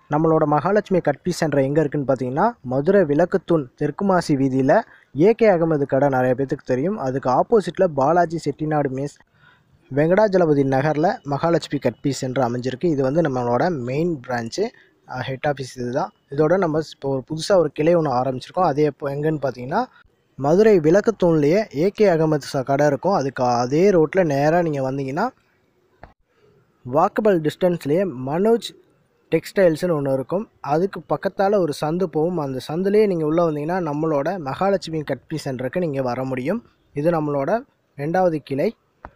நம்மளோட Mahalakshmi cut piece centre எங்கே இருக்குன்னு பார்த்தீங்கன்னா மதுரை விளக்குத்தூண் தெற்கு மாசி வீதியில் ஏகே அகமது கடை நிறைய பேத்துக்கு தெரியும் அதுக்கு ஆப்போசிட்டில் பாலாஜி செட்டிநாடு மேஸ் வெங்கடாஜலபதி நகரில் மகாலட்சுமி கட்பி சென்டர் அமைஞ்சிருக்கு இது வந்து நம்மளோட மெயின் பிரான்ச்சு ஹெட் ஆஃபீஸ் இதுதான் இதோட நம்ம இப்போ ஒரு புதுசாக ஒரு கிளை ஒன்று ஆரம்பிச்சிருக்கோம் அதே இப்போ எங்கன்னு பார்த்தீங்கன்னா மதுரை விளக்குத்தூண்லேயே ஏகே அகமது ச- கடை இருக்கும் அதுக்கு அதே ரோட்டில் நேராக நீங்கள் வந்தீங்கன்னா வாக்கபிள் டிஸ்டன்ஸ்லேயே மனோஜ் டெக்ஸ்டைல்ஸ்னு ஒன்று இருக்கும் அதுக்கு பக்கத்தால் ஒரு சந்து போகும் அந்த சந்துலேயே நீங்கள் உள்ளே வந்தீங்கன்னா நம்மளோட மகாலட்சுமி கட்பி சென்டருக்கு நீங்கள் வர முடியும் இது நம்மளோட ரெண்டாவது கிளை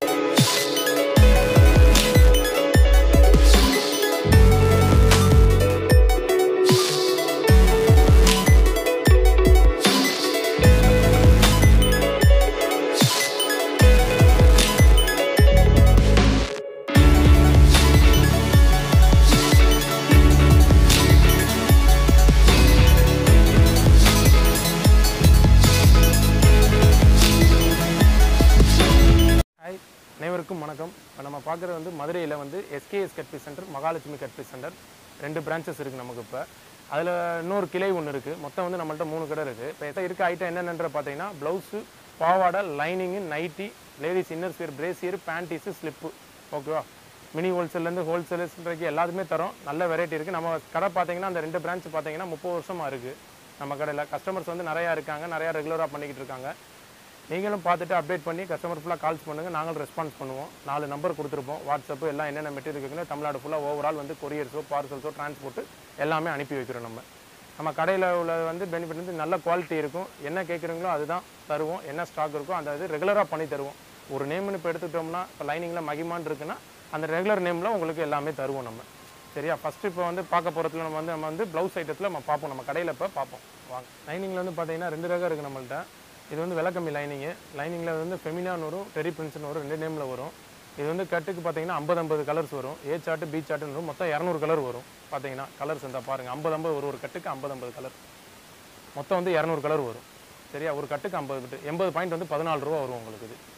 ஹாய் அனைவருக்கும் வணக்கம் இப்போ நம்ம பார்க்குறது வந்து மதுரையில் வந்து SKS cut piece centre Mahalakshmi cut piece centre ரெண்டு பிரான்ச்சஸ் இருக்குது நமக்கு இப்போ அதில் இன்னொரு கிளை ஒன்று இருக்குது மொத்தம் வந்து நம்மள்ட்ட மூணு கடை இருக்குது இப்போ எத்த இருக்க ஐட்டம் என்னென்னன்ற பார்த்தீங்கன்னா ப்ளவுஸு பாவாடை lining nighty ladies inners wear brassiere panties slip ஓகேவா மினி ஹோல்சேல்லேருந்து ஹோல்சேல்ஸ்ன்றக்கு எல்லாத்துமே தரோம் நல்ல வெரைட்டி இருக்குது நம்ம கடை பார்த்தீங்கன்னா அந்த ரெண்டு பிரான்ச் பார்த்தீங்கன்னா முப்பது வருஷமாக இருக்குது நம்ம கடையில் கஸ்டமர்ஸ் வந்து நிறையா இருக்காங்க நிறையா ரெகுலராக பண்ணிக்கிட்டு இருக்காங்க நீங்களும் பார்த்துட்டு அப்டேட் பண்ணி கஸ்டமர் ஃபுல்லாக கால்ஸ் பண்ணுங்கள் நாங்களும் ரெஸ்பான்ஸ் பண்ணுவோம் நாலு நம்பர் கொடுத்துருப்போம் வாட்ஸ்அப்பு எல்லாம் என்னென்ன மெட்டீரியல் இருக்குன்னு தமிழ்நாடு ஃபுல்லாக ஓவரால் வந்து கொரியர்ஸோ பார்சல்ஸோ டிரான்ஸ்போர்ட்டு எல்லாமே அனுப்பி வைக்கிறோம் நம்ம நம்ம கடையில் உள்ள வந்து பெனிஃபிட் வந்து நல்ல குவாலிட்டி இருக்கும் என்ன கேட்குறீங்களோ அதுதான் தருவோம் என்ன ஸ்டாக் இருக்கோ அந்த இது ரெகுலராக பண்ணி தருவோம் ஒரு நேம்னு இப்போ எடுத்துக்கிட்டோம்னா இப்போ லைனிங்கில் மகிமான் இருக்குன்னா அந்த ரெகுலர் நேமில் உங்களுக்கு எல்லாமே தருவோம் நம்ம சரியா ஃபஸ்ட்டு இப்போ வந்து பார்க்க போகிறதுல நம்ம வந்து நம்ம வந்து ப்ளவுஸ் ஐட்டத்தில் நம்ம பார்ப்போம் நம்ம கடையில் இப்போ பார்ப்போம் வாங்க லைனிங்கில் வந்து பார்த்தீங்கன்னா ரெண்டு ரகம் இருக்குது நம்மள்ட்ட இது வந்து விலை கம்மி லைனிங்கு லைனிங்கில் வந்து ஃபெமினான்னு வரும் டெரி பிரின்ஸ்னு வரும் ரெண்டு நேமில் வரும் இது வந்து கட்டுக்கு பார்த்தீங்கன்னா ஐம்பது ஐம்பது கலர்ஸ் வரும் ஏ சார்ட்டு பி சார்ட்டுன்னு வரும் மொத்தம் இரநூறு கலர் வரும் பார்த்தீங்கன்னா கலர்ஸ் இருந்தால் பாருங்கள் ஐம்பது ஐம்பது ஒரு ஒரு கட்டுக்கு ஐம்பது ஐம்பது கலர் மொத்தம் வந்து இரநூறு கலர் வரும் சரியா ஒரு கட்டுக்கு ஐம்பது பிட்டு எண்பது பாயிண்ட் வந்து பதினாலு ரூபா வரும் உங்களுக்கு இது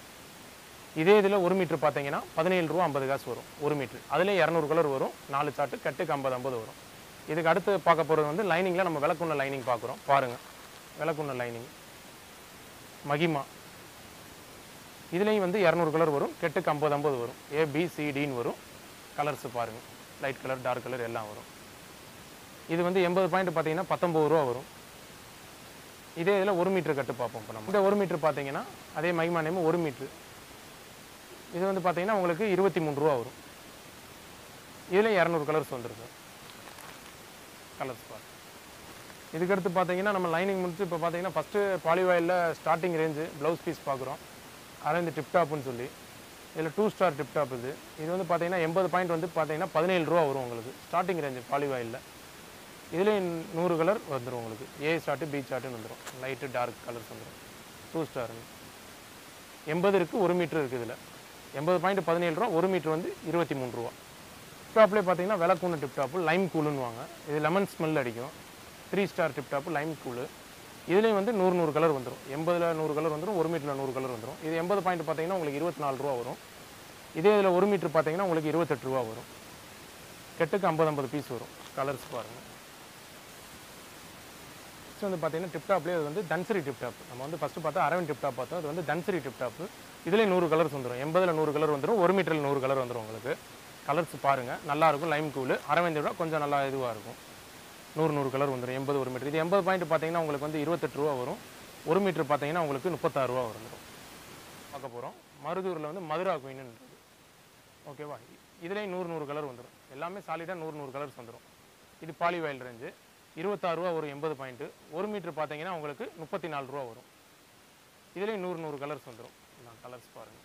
இதே இதில் ஒரு மீட்ரு பார்த்தீங்கன்னா பதினேழு ரூபா ஐம்பது காசு வரும் ஒரு மீட்ரு அதுலேயும் இரநூறு கலர் வரும் நாலு சார்ட்டு கட்டுக்கு ஐம்பது ஐம்பது வரும் இதுக்கு அடுத்து பார்க்க போகிறது வந்து லைனிங்கில் நம்ம விளக்குண்ண லைனிங் பார்க்குறோம் பாருங்கள் விளக்குண்ண லைனிங் மகிமா இதுலேயும் வந்து இரநூறு கலர் வரும் கெட்டுக்கு ஐம்பது ஐம்பது வரும் ஏ பி சி டின்னு வரும் கலர்ஸ் பாருங்கள் லைட் கலர் டார்க் கலர் எல்லாம் வரும் இது வந்து எண்பது பாயிண்ட் பார்த்தீங்கன்னா பத்தொம்பது ரூபா வரும் இதே இதில் ஒரு மீட்டர் கட்டு பார்ப்போம் இப்போ நம்ம இந்த ஒரு மீட்டர் பார்த்தீங்கன்னா அதே மகிமா நேம் ஒரு மீட்ரு இது வந்து பார்த்தீங்கன்னா உங்களுக்கு இருபத்தி மூணு ரூபா வரும் இதில் இரநூறு கலர்ஸ் வந்துருக்கு கலர்ஸ் பாருங்க இதுக்கடுத்து பார்த்தீங்கன்னா நம்ம லைனிங் முடிச்சு இப்போ பார்த்தீங்கன்னா first polyvoile starting range blouse piece பார்க்குறோம் அரேந்து டிப்டாப்னு சொல்லி இதில் டூ ஸ்டார் டிப்டாப் இது இது வந்து பார்த்தீங்கன்னா எண்பது பாயிண்ட் வந்து பார்த்தீங்கன்னா பதினேழு ரூபா வரும் உங்களுக்கு ஸ்டார்டிங் ரேஞ்சு பாலிவாயில் இதுலேயும் நூறு கலர் வந்துடும் உங்களுக்கு ஏ ஸ்டார்ட்டு பி ஸ்டார்ட்டுன்னு வந்துடும் லைட்டு டார்க் கலர்ஸ் வந்துடும் டூ ஸ்டாருங்க எண்பது இருக்குது ஒரு மீட்ரு இருக்குது இதில் எண்பது பாயிண்ட் பதினேழு ரூபா ஒரு மீட்ரு வந்து இருபத்தி மூணு ரூபா டிப்டாப்லேயே பார்த்தீங்கன்னா விளக்கூன டிப்டாப்பு லைம் கூலுன்னுவாங்க இது லெமன் ஸ்மெல் அடிக்கும் three star tiptop lime cool இதுலேயும் வந்து நூறு நூறு கலர் வந்துடும் எண்பதில் நூறு கலர் வந்துடும் ஒரு மீட்டரில் நூறு கலர் வந்துடும் இது எண்பது பாயிண்ட் பார்த்தீங்கன்னா உங்களுக்கு இருபத்தி நாலு ரூபா வரும் இதே இதில் ஒரு மீட்டர் பார்த்தீங்கன்னா உங்களுக்கு இருபத்தெட்டு ரூபா வரும் கெட்டுக்கு ஐம்பது ஐம்பது பீஸ் வரும் கலர்ஸ் பாருங்கள் நெக்ஸ்ட் வந்து பார்த்தீங்கன்னா டிப்டாப்லேயே அது வந்து தன்சரி டிப்டாப் நம்ம வந்து ஃபஸ்ட்டு பார்த்தா அரவன் டிப்டாப் பார்த்தோம் அது வந்து தன்சரி டிப்டாப்பு இதுலேயும் நூறு கலர்ஸ் வந்துடும் எண்பதில் நூறு கலர் வந்துடும் ஒரு மீட்டரில் நூறு கலர் வந்துடும் உங்களுக்கு கலர்ஸ் பாருங்கள் நல்லாயிருக்கும் லைம் கூலு அரவன் விட கொஞ்சம் நல்லா இதுவாக இருக்கும் நூறு நூறு கலர் வந்துடும் எண்பது ஒரு மீட்டர் இது எண்பது பாயிண்ட் பார்த்தீங்கன்னா உங்களுக்கு வந்து இருபத்தெட்டு ரூபா வரும் ஒரு மீட்டர் பார்த்தீங்கன்னா உங்களுக்கு முப்பத்தாறு ரூபா வந்துடும் பார்க்க போகிறோம் மருதூரில் வந்து மதுரா குயின்னு ஓகேவா இதுலேயும் நூறு நூறு கலர் வந்துடும் எல்லாமே சாலிடாக நூறு நூறு கலர்ஸ் வந்துடும் இது பாலிவாயில் ரேஞ்சு இருபத்தாறு ரூபா ஒரு எண்பது பாயிண்ட்டு ஒரு மீட்டர் பார்த்தீங்கன்னா உங்களுக்கு முப்பத்தி நாலு ரூபா வரும் இதுலேயும் நூறு நூறு கலர்ஸ் வந்துடும் நான் கலர்ஸ் பாருங்கள்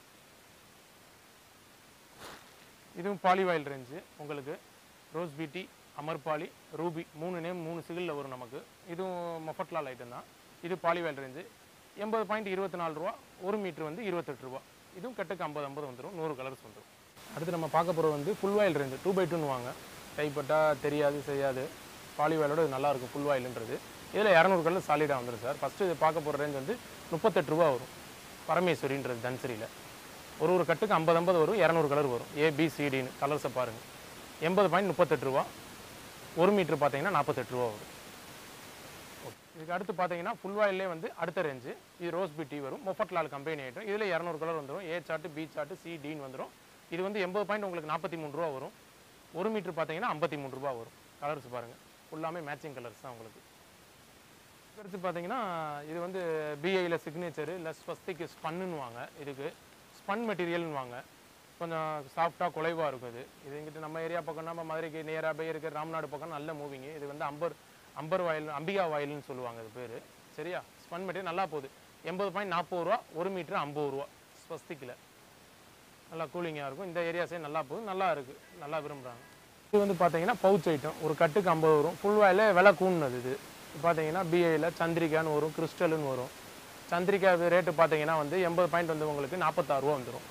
இதுவும் பாலிவாயில் ரேஞ்சு உங்களுக்கு ரோஸ் பீட்டி அமர்பாலி ரூபி மூணு நேம் மூணு சிகிளில் வரும் நமக்கு இதுவும் மொஃபட்லால் ஐட்டம் தான் இது பாலிவாயில் ரேஞ்சு எண்பது பாயிண்ட் இருபத்தி நாலு ரூபா ஒரு மீட்ரு வந்து இருபத்தெட்டு ரூபா இதுவும் கட்டுக்கு ஐம்பது ஐம்பது வந்துடும் நூறு கலர்ஸ் வந்துடும் அடுத்து நம்ம பார்க்க போகிறது வந்து ஃபுல் வாயில் ரேஞ்சு டூ பை டூன்னு வாங்க கைப்பட்டா தெரியாது செய்யாது பாலிவாயிலோட இது நல்லாயிருக்கும் ஃபுல் வாயிலுன்றது இதில் இரநூறு கலர் சாலிடாக வந்துடும் சார் ஃபஸ்ட்டு இது பார்க்க போகிற ரேஞ்ச் வந்து முப்பத்தெட்டு ரூபா வரும் பரமேஸ்வரின்றது தன்சரியில் ஒரு ஒரு கட்டுக்கு ஐம்பது ஐம்பது வரும் இரநூறு கலர் வரும் ஏபிசிடின்னு கலர்ஸை பாருங்கள் எண்பது பாயிண்ட் முப்பத்தெட்டு ரூபா ஒரு மீட்ரு பார்த்தீங்கன்னா நாற்பத்தெட்டு ரூபா வரும் ஓகே இதுக்கு அடுத்து பார்த்தீங்கன்னா ஃபுல் வாயிலே வந்து அடுத்த ரேஞ்சு இது ரோஸ் பிடி வரும் மொஃபட்லால் கம்பெனி ஐட்டம் இதில் இரநூறு கலர் வந்துடும் A chart B chart C டின்னு வந்துடும் இது வந்து எண்பது பாயிண்ட் உங்களுக்கு நாற்பத்தி மூணு ரூபா வரும் ஒரு மீட்ரு பார்த்தீங்கன்னா ஐம்பத்தி மூணு ரூபா வரும் கலர்ஸ் பாருங்கள் ஃபுல்லாமே மேட்சிங் கலர்ஸ் தான் உங்களுக்கு அடுத்து பார்த்தீங்கன்னா இது வந்து பிஐயில் சிக்னேச்சரு இல்லை ஸ்வஸ்திக்கு ஸ்பன்னுவாங்க இதுக்கு ஸ்பன் மெட்டீரியல்னுவாங்க கொஞ்சம் சாஃப்டாக குலைவாக இருக்கும் இது இது இங்கிட்டு நம்ம ஏரியா பக்கம் நம்ம மதுரைக்கு நியராக போய் இருக்கிற ராம்நாடு பக்கம் நல்ல மூவிங்க இது வந்து அம்பர் அம்பர் வாயில் அம்பிகா வாயில்னு சொல்லுவாங்க இது பேர் சரியா ஸ்பன் மெட்டீரியல் நல்லா போகுது எண்பது பாயிண்ட் நாற்பது ரூபா ஒரு மீட்ரு ஐம்பது ரூபா ஸ்வஸ்திக்கில் நல்லா கூலிங்காக இருக்கும் இந்த ஏரியா சைடு நல்லா போகுது நல்லா இருக்குது நல்லா விரும்புகிறாங்க இது வந்து பார்த்தீங்கன்னா பவுச் ஐட்டம் ஒரு கட்டுக்கு ஐம்பது வரும் ஃபுல் வாயில் விலை கூடுனது இது பார்த்தீங்கன்னா பிஐயில் சந்திரிகான்னு வரும் கிறிஸ்டல்னு வரும் சந்திரிகா ரேட்டு பார்த்தீங்கன்னா வந்து எண்பது பாயிண்ட் வந்து உங்களுக்கு நாற்பத்தாறு ரூபா வந்துடும்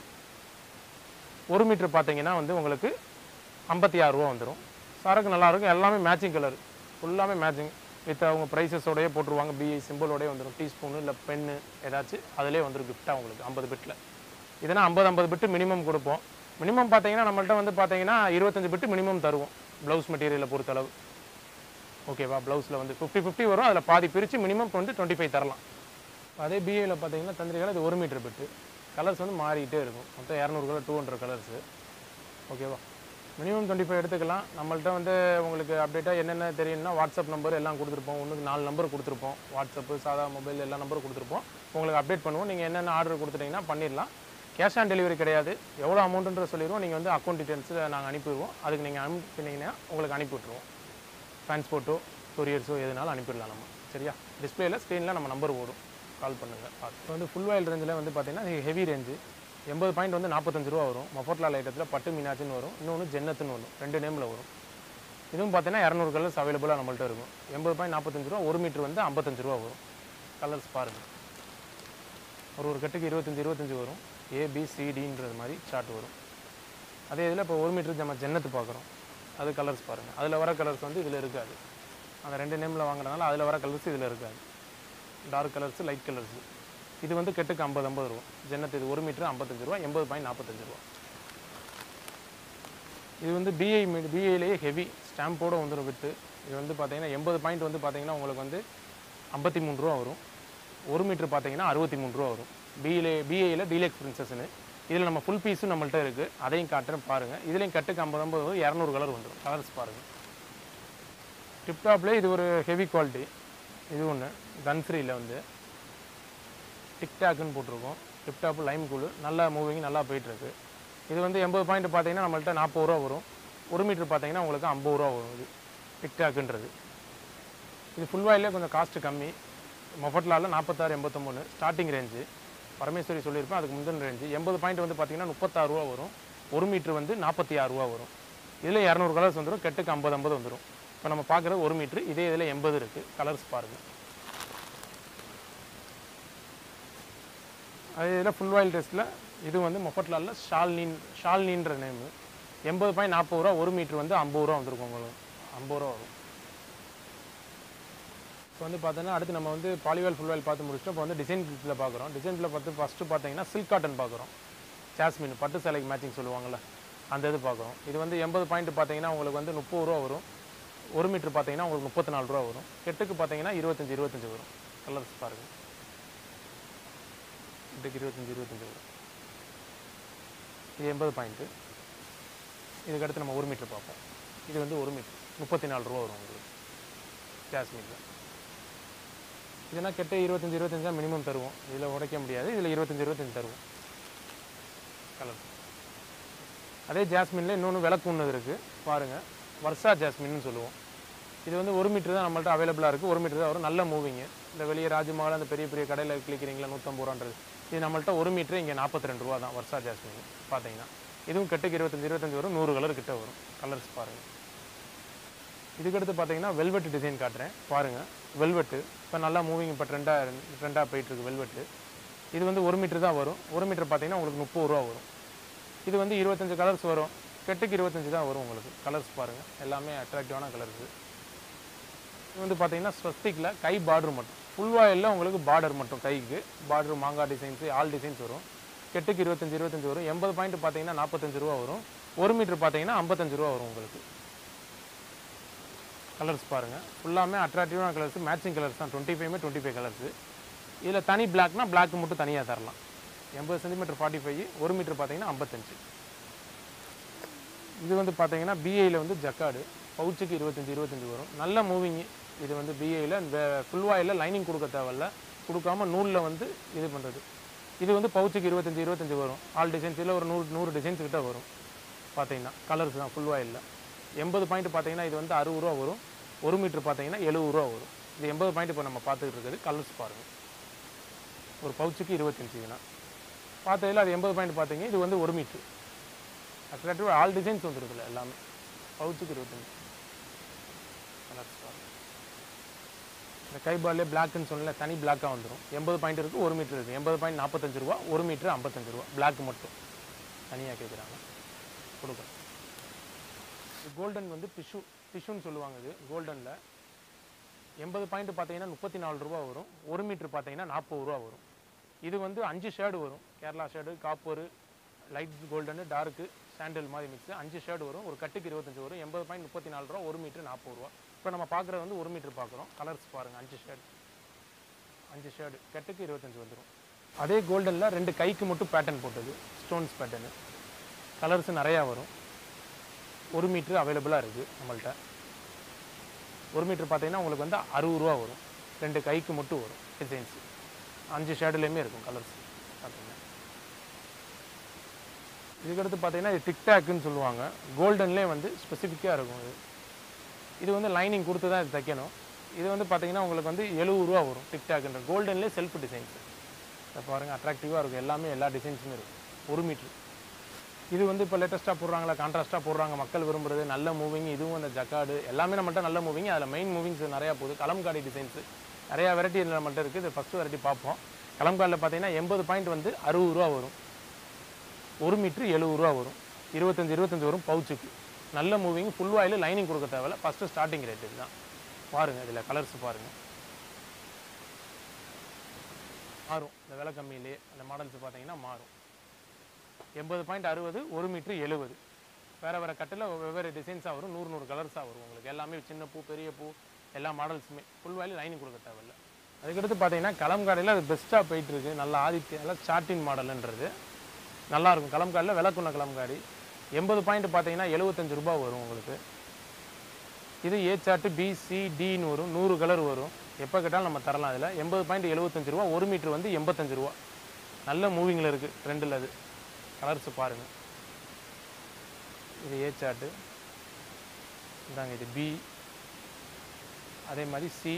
ஒரு மீட்டர் பார்த்தீங்கன்னா வந்து உங்களுக்கு ஐம்பத்தி ஆறு ரூபா வந்துடும் சரக்கு நல்லா இருக்கும் எல்லாமே மேட்சிங் கலர் ஃபுல்லாமே மேட்சிங் வித் அவங்க ப்ரைஸஸோடயே போட்டுருவாங்க பிஐ சிம்பிளோடயே வந்துடும் டீஸ்பூனு இல்லை பென்னு ஏதாச்சும் அதிலே வந்துடும் கிஃப்ட்டாக உங்களுக்கு ஐம்பது பிட்டில் இதனால் ஐம்பது ஐம்பது பிட்டு மினிமம் கொடுப்போம் மினிமம் பார்த்தீங்கன்னா நம்மள்ட்ட வந்து பார்த்தீங்கன்னா இருபத்தஞ்சு பிட்டு மினிமம் தருவோம் ப்ளவுஸ் மெட்டீரியலை பொறுத்தளவு ஓகேவா ப்ளவுஸில் வந்து ஃபிஃப்டி ஃபிஃப்டி வரும் அதில் பாதி பிரித்து மினிமம் வந்து டுவெண்ட்டி ஃபைவ் தரலாம் அதே பிஏயில் பார்த்தீங்கன்னா தந்திரிக்கால இது ஒரு மீட்டர் பிட்டு கலர்ஸ் வந்து மாறிக்கிட்டே இருக்கும் மொத்தம் இரநூறு கலர் டூ ஹண்ட்ரட் கலர்ஸு ஓகேவா மினிமம் டுவெண்ட்டி ஃபைவ் எடுத்துக்கலாம் நம்மள்ட்ட வந்து உங்களுக்கு அப்டேட்டாக என்னென்ன தெரியும்னா வாட்ஸ்அப் நம்பர் எல்லாம் கொடுத்துருப்போம் ஒன்றுக்கு நாலு நம்பர் கொடுத்துருப்போம் வாட்ஸ்அப்பு சாதா மொபைல் எல்லா நம்பரும் கொடுத்துருப்போம் உங்களுக்கு அப்டேட் பண்ணுவோம் நீங்கள் என்னென்ன ஆர்டர் கொடுத்துட்டீங்கன்னா பண்ணிடலாம் கேஷ் ஆன் டெலிவரி கிடையாது எவ்வளோ அமௌண்ட்டுன்ற சொல்லிடுவோம் நீங்கள் வந்து அக்கௌண்ட் டீட்டெயில்ஸில் நாங்கள் அனுப்பிடுவோம் அதுக்கு நீங்கள் அனுப்பினீங்கன்னா உங்களுக்கு அனுப்பி விட்ருவோம் டிரான்ஸ்போர்ட்டோ கொரியர்ஸோ எதுனாலும் அனுப்பிடலாம் நம்ம சரியா டிஸ்பிளேல ஸ்க்ரீனில் நம்ம நம்பர் ஓடும் கால் பண்ணுங்கள் இப்போ வந்து ஃபுல் வாயில் ரேஞ்சில் வந்து பார்த்தீங்கன்னா ஹெவி ரேஞ்சு எண்பது பாயிண்ட் வந்து நாற்பத்தஞ்சு ரூபா வரும் மஃபோட்லால் ஐட்டத்தில் பட்டு மீனாச்சுன்னு வரும் இன்னொன்று ஜென்னத்துன்னு வரும் ரெண்டு நேமில் வரும் இதுவும் பார்த்தீங்கன்னா இரநூறு கலர்ஸ் அவைலபிளாக நம்மள்ட்ட இருக்கும் எண்பது பாயிண்ட் நாற்பத்தஞ்சு ரூபா ஒரு மீட்ரு வந்து ஐம்பத்தஞ்சு ரூபா வரும் கலர்ஸ் பாருங்கள் ஒரு ஒரு கட்டுக்கு இருபத்தஞ்சி இருபத்தஞ்சி வரும் ஏபிசிடின்றது மாதிரி சார்ட் வரும் அதே இதில் இப்போ ஒரு மீட்டருக்கு நம்ம ஜன்னத்து பார்க்குறோம் அது கலர்ஸ் பாருங்கள் அதில் வர கலர்ஸ் வந்து இதில் இருக்காது அந்த ரெண்டு நேமில் வாங்குறதுனால அதில் வர கலர்ஸ் இதில் இருக்காது டார்க் கலர்ஸ் லைட் கலர்ஸ் இது வந்து கெட்டுக்கு ஐம்பது ஐம்பது ரூபா ஜன்னத்து இது ஒரு மீட்டர் ஐம்பத்தஞ்சு ரூபா எண்பது பாயிண்ட் நாற்பத்தஞ்சு ரூபா இது வந்து பிஐ பிஐலேயே ஹெவி ஸ்டாம்போட வந்துடும் விட்டு இது வந்து பார்த்தீங்கன்னா எண்பது பாயிண்ட் வந்து பார்த்தீங்கன்னா உங்களுக்கு வந்து ஐம்பத்தி மூணு ரூபா வரும் ஒரு மீட்டர் பார்த்தீங்கன்னா அறுபத்தி மூணு ரூபா வரும் பிஏ பிஏயில் டீலக்ஸ் பிரின்சஸ்னு இதில் நம்ம ஃபுல் பீஸும் நம்மள்ட்ட இருக்குது அதையும் காட்டுறேன் பாருங்கள் இதுலேயும் கட்டுக்கு ஐம்பது ஐம்பது வரும் இரநூறு கலர் வந்துடும் கலர்ஸ் பாருங்கள் டிப்டாப்லேயே இது ஒரு ஹெவி குவாலிட்டி இது ஒன்று கன்ஃப்ரீயில் வந்து டிக்டாக்னு போட்டிருக்கோம் டிப்டாப் லைம் கூலு நல்லா மூவிங் நல்லா போயிட்டுருக்கு இது வந்து எண்பது பாயிண்ட் பார்த்தீங்கன்னா நம்மள்ட்ட நாற்பது ரூபா வரும் ஒரு மீட்டர் பார்த்தீங்கன்னா உங்களுக்கு ஐம்பது ரூபா வரும் இது டிக்டாக்குன்றது இது ஃபுல் வாயிலே கொஞ்சம் காஸ்ட்டு கம்மி மொஃபட்லாவில் நாற்பத்தாறு எண்பத்தொம்போது ஸ்டார்டிங் ரேஞ்சு பரமேஸ்வரி சொல்லியிருப்பேன் அதுக்கு முந்தின ரேஞ்சு எண்பது பாயிண்ட் வந்து பார்த்தீங்கன்னா முப்பத்தாறு ரூபா வரும் ஒரு மீட்ரு வந்து நாற்பத்தி ஆறு ரூபா வரும் இதில் இரநூறு கலர்ஸ் வந்துடும் கெட்டுக்கு ஐம்பது ஐம்பது வந்துடும் இப்போ நம்ம பார்க்குறது ஒரு மீட்ரு இதே இதில் எண்பது இருக்குது கலர்ஸ் பாருங்கள் அதே இதில் ஃபுல் வாயில் டெஸ்ட்டில் இது வந்து மொஃபட்லாலில் ஷால்னின் ஷால்னின்ற நேமு எண்பது பாயிண்ட் நாற்பது ரூபா ஒரு மீட்ரு வந்து ஐம்பது ரூபா வந்திருக்கும் உங்களுக்கு ஐம்பது ரூபா வரும் இப்போ வந்து பார்த்தோன்னா அடுத்து நம்ம வந்து பாலிவேல் ஃபுல் வேல் பார்த்து முடிச்சிட்டோம் இப்போ வந்து டிசைன் கிட்ஸில் பார்க்குறோம் டிசைன்ஸில் பார்த்து ஃபஸ்ட்டு பார்த்தீங்கன்னா சில்க் காட்டன் பார்க்குறோம் ஜாஸ்மின் பட்டு சேலைக்கு மேட்சிங் சொல்லுவாங்கள்ல அந்த இது பார்க்குறோம் இது வந்து எண்பது பாயிண்ட் பார்த்தீங்கன்னா உங்களுக்கு வந்து முப்பது ரூபா வரும் ஒரு மீட்ரு பார்த்தீங்கன்னா உங்களுக்கு முப்பத்தி நாலு ரூபா வரும் கெட்டுக்கு பார்த்தீங்கன்னா இருபத்தஞ்சி இருபத்தஞ்சி வரும் கலர்ஸ் பாருங்கள் இதுக்கு இருபத்தஞ்சி இருபத்தஞ்சி வரும் இது எண்பது பாயிண்ட்டு இதுக்கு அடுத்து நம்ம ஒரு மீட்டர் பார்ப்போம் இது வந்து ஒரு மீட்டர் முப்பத்தி நாலு ரூபா வரும் உங்களுக்கு ஜாஸ்மினில் இதெல்லாம் கெட்ட இருபத்தஞ்சி இருபத்தஞ்சு தான் மினிமம் தருவோம் இதில் உடைக்க முடியாது இதில் இருபத்தஞ்சி இருபத்தஞ்சி தருவோம் கலர் அதே ஜாஸ்மினில் இன்னொன்று விளக்கு ஒன்று இருக்குது பாருங்கள் வர்ஷா ஜாஸ்மின்னு சொல்லுவோம் இது வந்து ஒரு மீட்டர் தான் நம்மள்ட்ட அவைலபிளாக இருக்குது ஒரு மீட்டர் தான் வரும் நல்ல மூவிங்கு இந்த வெளியே ராஜமஹால் அந்த பெரிய பெரிய கடையில் கிளிக்கிறீங்களா நூற்றம்பது ரூபான்றது இது நம்மள்ட்ட ஒரு மீட்ரு இங்கே நாற்பத்தி ரெண்டு ரூபா தான் வர்ஷா ஜாஸ்மின் பார்த்தீங்கன்னா இதுவும் கட்டுக்கு இருபத்தஞ்சி இருபத்தஞ்சி வரும் நூறு கலர் கிட்ட வரும் கலர்ஸ் பாருங்கள் இதுக்கடுத்து பார்த்தீங்கன்னா வெல்வெட் டிசைன் காட்டுறேன் பாருங்கள் வெல்வெட்டு இப்போ நல்லா மூவிங் இப்போ ட்ரெண்டாக ட்ரெண்டாக போயிட்டுருக்கு வெல்வெட்டு இது வந்து ஒரு மீட்டர் தான் வரும் ஒரு மீட்டர் பார்த்தீங்கன்னா உங்களுக்கு முப்பது ரூபா வரும் இது வந்து இருபத்தஞ்சு கலர்ஸ் வரும் கெட்டுக்கு இருபத்தஞ்சு தான் வரும் உங்களுக்கு கலர்ஸ் பாருங்கள் எல்லாமே அட்ராக்டிவான கலர்ஸு இது வந்து பார்த்தீங்கன்னா ஸ்வஸ்திக்கில் கை பார்டர் மட்டும் ஃபுல் வாயிலில் உங்களுக்கு பார்டர் மட்டும் கைக்கு பார்டர் மாங்காய் டிசைன்ஸு ஆல் டிசைன்ஸ் வரும் கெட்டுக்கு இருபத்தஞ்சி இருபத்தஞ்சி வரும் எண்பது பாயிண்ட் பார்த்தீங்கன்னா நாற்பத்தஞ்சு ரூபா வரும் ஒரு மீட்டர் பார்த்தீங்கன்னா ஐம்பத்தஞ்சு ரூபா வரும் உங்களுக்கு கலர்ஸ் பாருங்கள் ஃபுல்லாமே அட்ராக்டிவான கலர்ஸ் மேட்சிங் கலர்ஸ் தான் டுவெண்ட்டி ஃபைவ்மே டுவெண்ட்டி ஃபைவ் கலர்ஸு இதில் தனி பிளாக்னா பிளாக் மட்டும் தனியாக தரலாம் எண்பது சென்டிமீட்டர் ஃபார்ட்டி ஃபைவ் ஒரு மீட்டர் பார்த்தீங்கன்னா ஐம்பத்தஞ்சு இது வந்து பார்த்தீங்கன்னா பிஐயில் வந்து ஜக்காடு பவுச்சுக்கு இருபத்தஞ்சி இருபத்தஞ்சி வரும் நல்ல மூவிங் இது வந்து பிஐயில் இந்த ஃபுல் வாயில் லைனிங் கொடுக்க தேவையில்ல கொடுக்காம நூலில் வந்து இது பண்ணுறது இது வந்து பவுச்சுக்கு இருபத்தஞ்சி இருபத்தஞ்சி வரும் ஆல் டிசைன்ஸ் இல்லை ஒரு நூறு நூறு டிசைன்ஸ் கிட்ட வரும் பார்த்தீங்கன்னா கலர்ஸ் தான் ஃபுல் வாயிலில் எண்பது பாயிண்ட் பார்த்தீங்கன்னா இது வந்து அறுபது ரூபா வரும் ஒரு மீட்ரு பார்த்தீங்கன்னா எழுபது ரூபா வரும் இது எண்பது பாயிண்ட் இப்போ நம்ம பார்த்துக்கிட்டு இருக்கிறது கலர்ஸ் பாருங்கள் ஒரு பவுச்சுக்கு இருபத்தஞ்சுனா பார்த்ததில் அது எண்பது பாயிண்ட் பார்த்தீங்க இது வந்து ஒரு மீட்ரு அட்ராக்டிவ் ஆல் டிசைன்ஸ் வந்துருக்குல்ல எல்லாமே பவுச்சுக்கு இருபத்தஞ்சி கலர்ஸ் பாருங்கள் இந்த கை பால்லே பிளாக்னு சொல்லல தனி பிளாக்காக வந்துடும் எண்பது பாயிண்ட் இருக்குது ஒரு மீட்டர் இருக்குது எண்பது பாயிண்ட் நாற்பத்தஞ்சு ரூபா ஒரு மீட்ரு ஐம்பத்தஞ்சு ரூபா பிளாக் மட்டும் தனியாக கேட்குறாங்க கொடுக்குறேன் இது கோல்டன் வந்து டிஷ்யூ டிஷ்யூன்னு சொல்லுவாங்க இது கோல்டனில் எண்பது பாயிண்ட் பார்த்தீங்கன்னா முப்பத்தி நாலு ரூபா வரும் ஒரு மீட்ரு பார்த்தீங்கன்னா நாற்பது ரூபா வரும் இது வந்து அஞ்சு ஷேடு வரும் Kerala shade copper light golden dark sandal மாதிரி மிக்ஸ் அஞ்சு ஷேடு வரும் ஒரு கட்டுக்கு இருபத்தஞ்சு வரும் எண்பது பாயிண்ட் முப்பத்தி நாலு ரூபா ஒரு மீட்ரு நாற்பது ரூபா இப்போ நம்ம பார்க்குறது வந்து ஒரு மீட்ரு பார்க்குறோம் கலர்ஸ் பாருங்கள் அஞ்சு ஷேடு அஞ்சு ஷேடு கட்டுக்கு இருபத்தஞ்சு வந்துடும் அதே கோல்டனில் ரெண்டு கைக்கு மட்டும் பேட்டர்ன் போட்டது ஸ்டோன்ஸ் பேட்டர்னு கலர்ஸ் நிறையா வரும் ஒரு மீட்ரு அவைலபிளாக இருக்குது நம்மள்ட்ட ஒரு மீட்ரு பார்த்தீங்கன்னா உங்களுக்கு வந்து அறுபது ரூபா வரும் ரெண்டு கைக்கு மட்டும் வரும் டிசைன்ஸ் அஞ்சு ஷேடுலேயுமே இருக்கும் கலர்ஸ் பார்த்தீங்கன்னா இதுக்கடுத்து பார்த்தீங்கன்னா இது டிக்டாக்குன்னு சொல்லுவாங்க கோல்டன்லேயே வந்து ஸ்பெசிஃபிக்காக இருக்கும் இது இது வந்து லைனிங் கொடுத்து தான் இது தைக்கணும் இது வந்து பார்த்தீங்கன்னா உங்களுக்கு வந்து எழுபது ரூபா வரும் டிக்டாக்ன்ற கோல்டன்லேயே செல்ஃப் டிசைன்ஸ் இதை பாருங்கள் அட்ராக்டிவாக இருக்கும் எல்லாமே எல்லா டிசைன்ஸுமே இருக்கும் ஒரு மீட்ரு இது வந்து இப்போ லேட்டஸ்ட்டாக போடுறாங்களா கான்ட்ராஸ்ட்டாக போடுறாங்க மக்கள் விரும்புறது நல்ல மூவிங் இதுவும் அந்த ஜக்காடு எல்லாமே நம்மகிட்ட நல்ல மூவிங் அதில் மெயின் மூவிங்ஸ் நிறையா போகுது கலம்காடி டிசைன்ஸு நிறையா வெரைட்டி நம்மகிட்ட இருக்குது இது ஃபஸ்ட்டு வெரைட்டி பார்ப்போம் கலம்காடில் பார்த்தீங்கன்னா எண்பது பாயிண்ட் வந்து அறுபது ரூபா வரும் ஒரு மீட்ரு எழுபது ரூபா வரும் இருபத்தஞ்சி இருபத்தஞ்சி வரும் பவுச்சுக்கு நல்ல மூவிங் ஃபுல் ஆயில் லைனிங் கொடுக்க தேவையில்ல ஃபஸ்ட்டு ஸ்டார்டிங் ரேட் இதுதான் பாருங்கள் இதில் கலர்ஸ் பாருங்கள் மாறும் இந்த விலை கம்மியிலே அந்த மாடல்ஸ் பார்த்தீங்கன்னா மாறும் எண்பது பாயிண்ட் அறுபது ஒரு மீட்ரு எழுபது வேறு வேறு கட்டில் வெவ்வேறு டிசைன்ஸாக வரும் நூறு நூறு கலர்ஸாக வரும் உங்களுக்கு எல்லாமே சின்ன பூ பெரிய பூ எல்லா மாடல்ஸுமே ஃபுல் வேலி லைனிங் கொடுக்க தேவையில்ல அதுக்கடுத்து பார்த்தீங்கன்னா கலம்காடையில் அது பெஸ்ட்டாக போயிட்டுருக்கு நல்ல ஆதித்ய நல்லா சாட்டின் மாடலுன்றது நல்லாயிருக்கும் கலம்காடியில் விளக்குண்ண கலம்காடி எண்பது பாயிண்ட் பார்த்தீங்கன்னா எழுபத்தஞ்சு ரூபா வரும் உங்களுக்கு இது ஏ சார்ட்டு பி சி டின்னு வரும் நூறு கலர் வரும் எப்போ கேட்டாலும் நம்ம தரலாம் அதில் எண்பது பாயிண்ட் எழுபத்தஞ்சு ரூபா ஒரு மீட்ரு வந்து எண்பத்தஞ்சு ரூபா நல்ல மூவிங்கில் இருக்குது ட்ரெண்டில் அது கலர்ஸ் பாருங்கள் இது ஏ சார்ட்டு இந்தாங்க இது பி அதே மாதிரி சி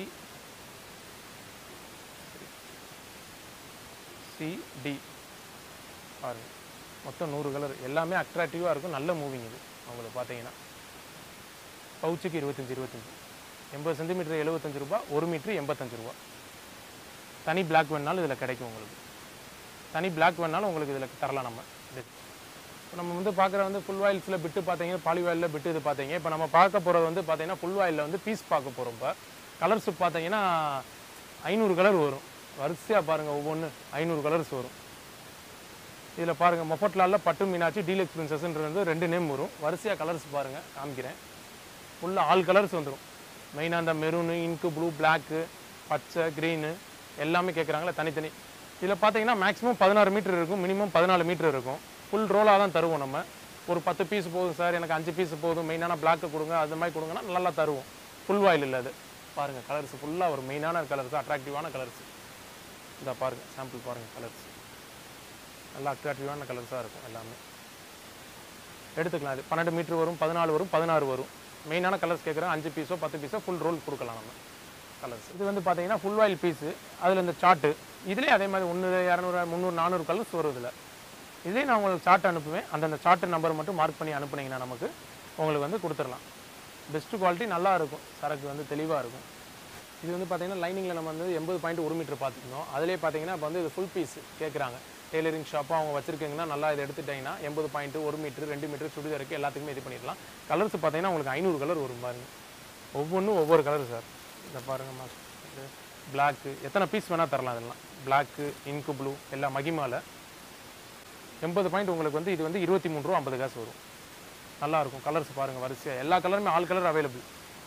சி டி பாருங்க மொத்தம் நூறு கலர் எல்லாமே அட்ராக்டிவாக இருக்கும் நல்ல மூவிங் இது அவங்களுக்கு பார்த்தீங்கன்னா பவுச்சுக்கு இருபத்தஞ்சி இருபத்தஞ்சி எண்பது சென்டிமீட்டர் எழுபத்தஞ்சு ரூபா ஒரு மீட்ரு எண்பத்தஞ்சு ரூபா தனி பிளாக் வேணாலும் இதில் கிடைக்கும் உங்களுக்கு தனி பிளாக் வேணாலும் உங்களுக்கு இதில் தரலாம் நம்ம இது இப்போ நம்ம வந்து பார்க்குற வந்து ஃபுல் வாயில்ஸில் பிட்டு பார்த்தீங்க பாலி வாயிலில் பிட்டு இது பார்த்தீங்க இப்போ நம்ம பார்க்க போகிறது வந்து பார்த்தீங்கன்னா ஃபுல் வாயிலில் வந்து பீஸ் பார்க்க போகிறோம் இப்போ கலர்ஸ் பார்த்தீங்கன்னா ஐநூறு கலர் வரும் வரிசையாக பாருங்கள் ஒவ்வொன்று ஐநூறு கலர்ஸ் வரும் இதில் பாருங்கள் மொஃபட்லாலில் பட்டு மீனாட்சி டீலக்ஸ் பிரின்சஸ்ன்றது ரெண்டு நேம் வரும் வரிசையாக கலர்ஸ் பாருங்கள் காமிக்கிறேன் ஃபுல்லாக ஆல் கலர்ஸ் வந்துடும் மெயினாக அந்த மெரூனு இங்கு ப்ளூ பிளாக்கு பச்சை க்ரீனு எல்லாமே கேட்குறாங்களே தனித்தனி இதில் பார்த்தீங்கன்னா மேக்ஸிமம் பதினாறு மீட்டர் இருக்கும் மினிமம் பதினாலு மீட்டர் இருக்கும் ஃபுல் ரோலாக தான் தருவோம் நம்ம ஒரு பத்து பீஸ் போதும் சார் எனக்கு அஞ்சு பீஸ் போதும் மெயினான பிளாக்கு கொடுங்க அது மாதிரி கொடுங்கன்னா நல்லா தருவோம் ஃபுல் வாயில் இல்லை அது பாருங்கள் கலர்ஸ் ஃபுல்லாக ஒரு மெயினான கலர்ஸ் அட்ராக்டிவான கலர்ஸ் இந்த பாருங்கள் சாம்பிள் பாருங்கள் கலர்ஸ் நல்லா அட்ராக்டிவான கலர்ஸாக இருக்கும் எல்லாமே எடுத்துக்கலாம் இது பன்னெண்டு மீட்டர் வரும் பதினாலு வரும் பதினாறு வரும் மெயினான கலர்ஸ் கேட்குறேன் அஞ்சு பீஸோ பத்து பீஸோ ஃபுல் ரோல் கொடுக்கலாம் நம்ம கலர்ஸ் இது வந்து பார்த்தீங்கன்னா ஃபுல் ஆயில் பீஸு அதில் இந்த சார்ட்டு இதுலேயே அதே மாதிரி ஒன்று இரநூறு முந்நூறு நானூறு கலர்ஸ் வரும் இதில் இதே நான் உங்களுக்கு சார்ட் அனுப்புவேன் அந்தந்த சார்ட் நம்பர் மட்டும் மார்க் பண்ணி அனுப்புனீங்கன்னா நமக்கு உங்களுக்கு வந்து கொடுத்துடலாம் பெஸ்ட்டு குவாலிட்டி நல்லா இருக்கும் சரக்கு வந்து தெளிவாக இருக்கும் இது வந்து பார்த்தீங்கன்னா லைனிங்கில் நம்ம வந்து எண்பது பாயிண்ட் ஒரு மீட்டர் பார்த்துருந்தோம் அதிலே பார்த்தீங்கன்னா இப்போ வந்து இது ஃபுல் பீஸ் கேட்குறாங்க டெய்லரிங் ஷாப்பாக அவங்க வச்சிருக்கீங்கன்னா நல்லா இதை எடுத்துட்டிங்கன்னா எண்பது பாயிண்ட் ஒரு மீட்டர் ரெண்டு மீட்டர் சுடிதாருக்கு எல்லாத்துக்குமே இது பண்ணிடலாம் கலர்ஸ் பார்த்தீங்கன்னா உங்களுக்கு ஐநூறு கலர் வரும் பாருங்க ஒவ்வொன்றும் ஒவ்வொரு கலர் சார் இதை பாருங்கம்மா இது பிளாக்கு எத்தனை பீஸ் வேணால் தரலாம் இதெல்லாம் பிளாக்கு இன்கு ப்ளூ எல்லாம் மகிமால எண்பது பாயிண்ட் உங்களுக்கு வந்து இது வந்து இருபத்தி மூணு ரூபா ஐம்பது காசு வரும் நல்லா இருக்கும் கலர்ஸ் பாருங்கள் வரிசையாக எல்லா கலருமே ஆல் கலர் அவைலபிள்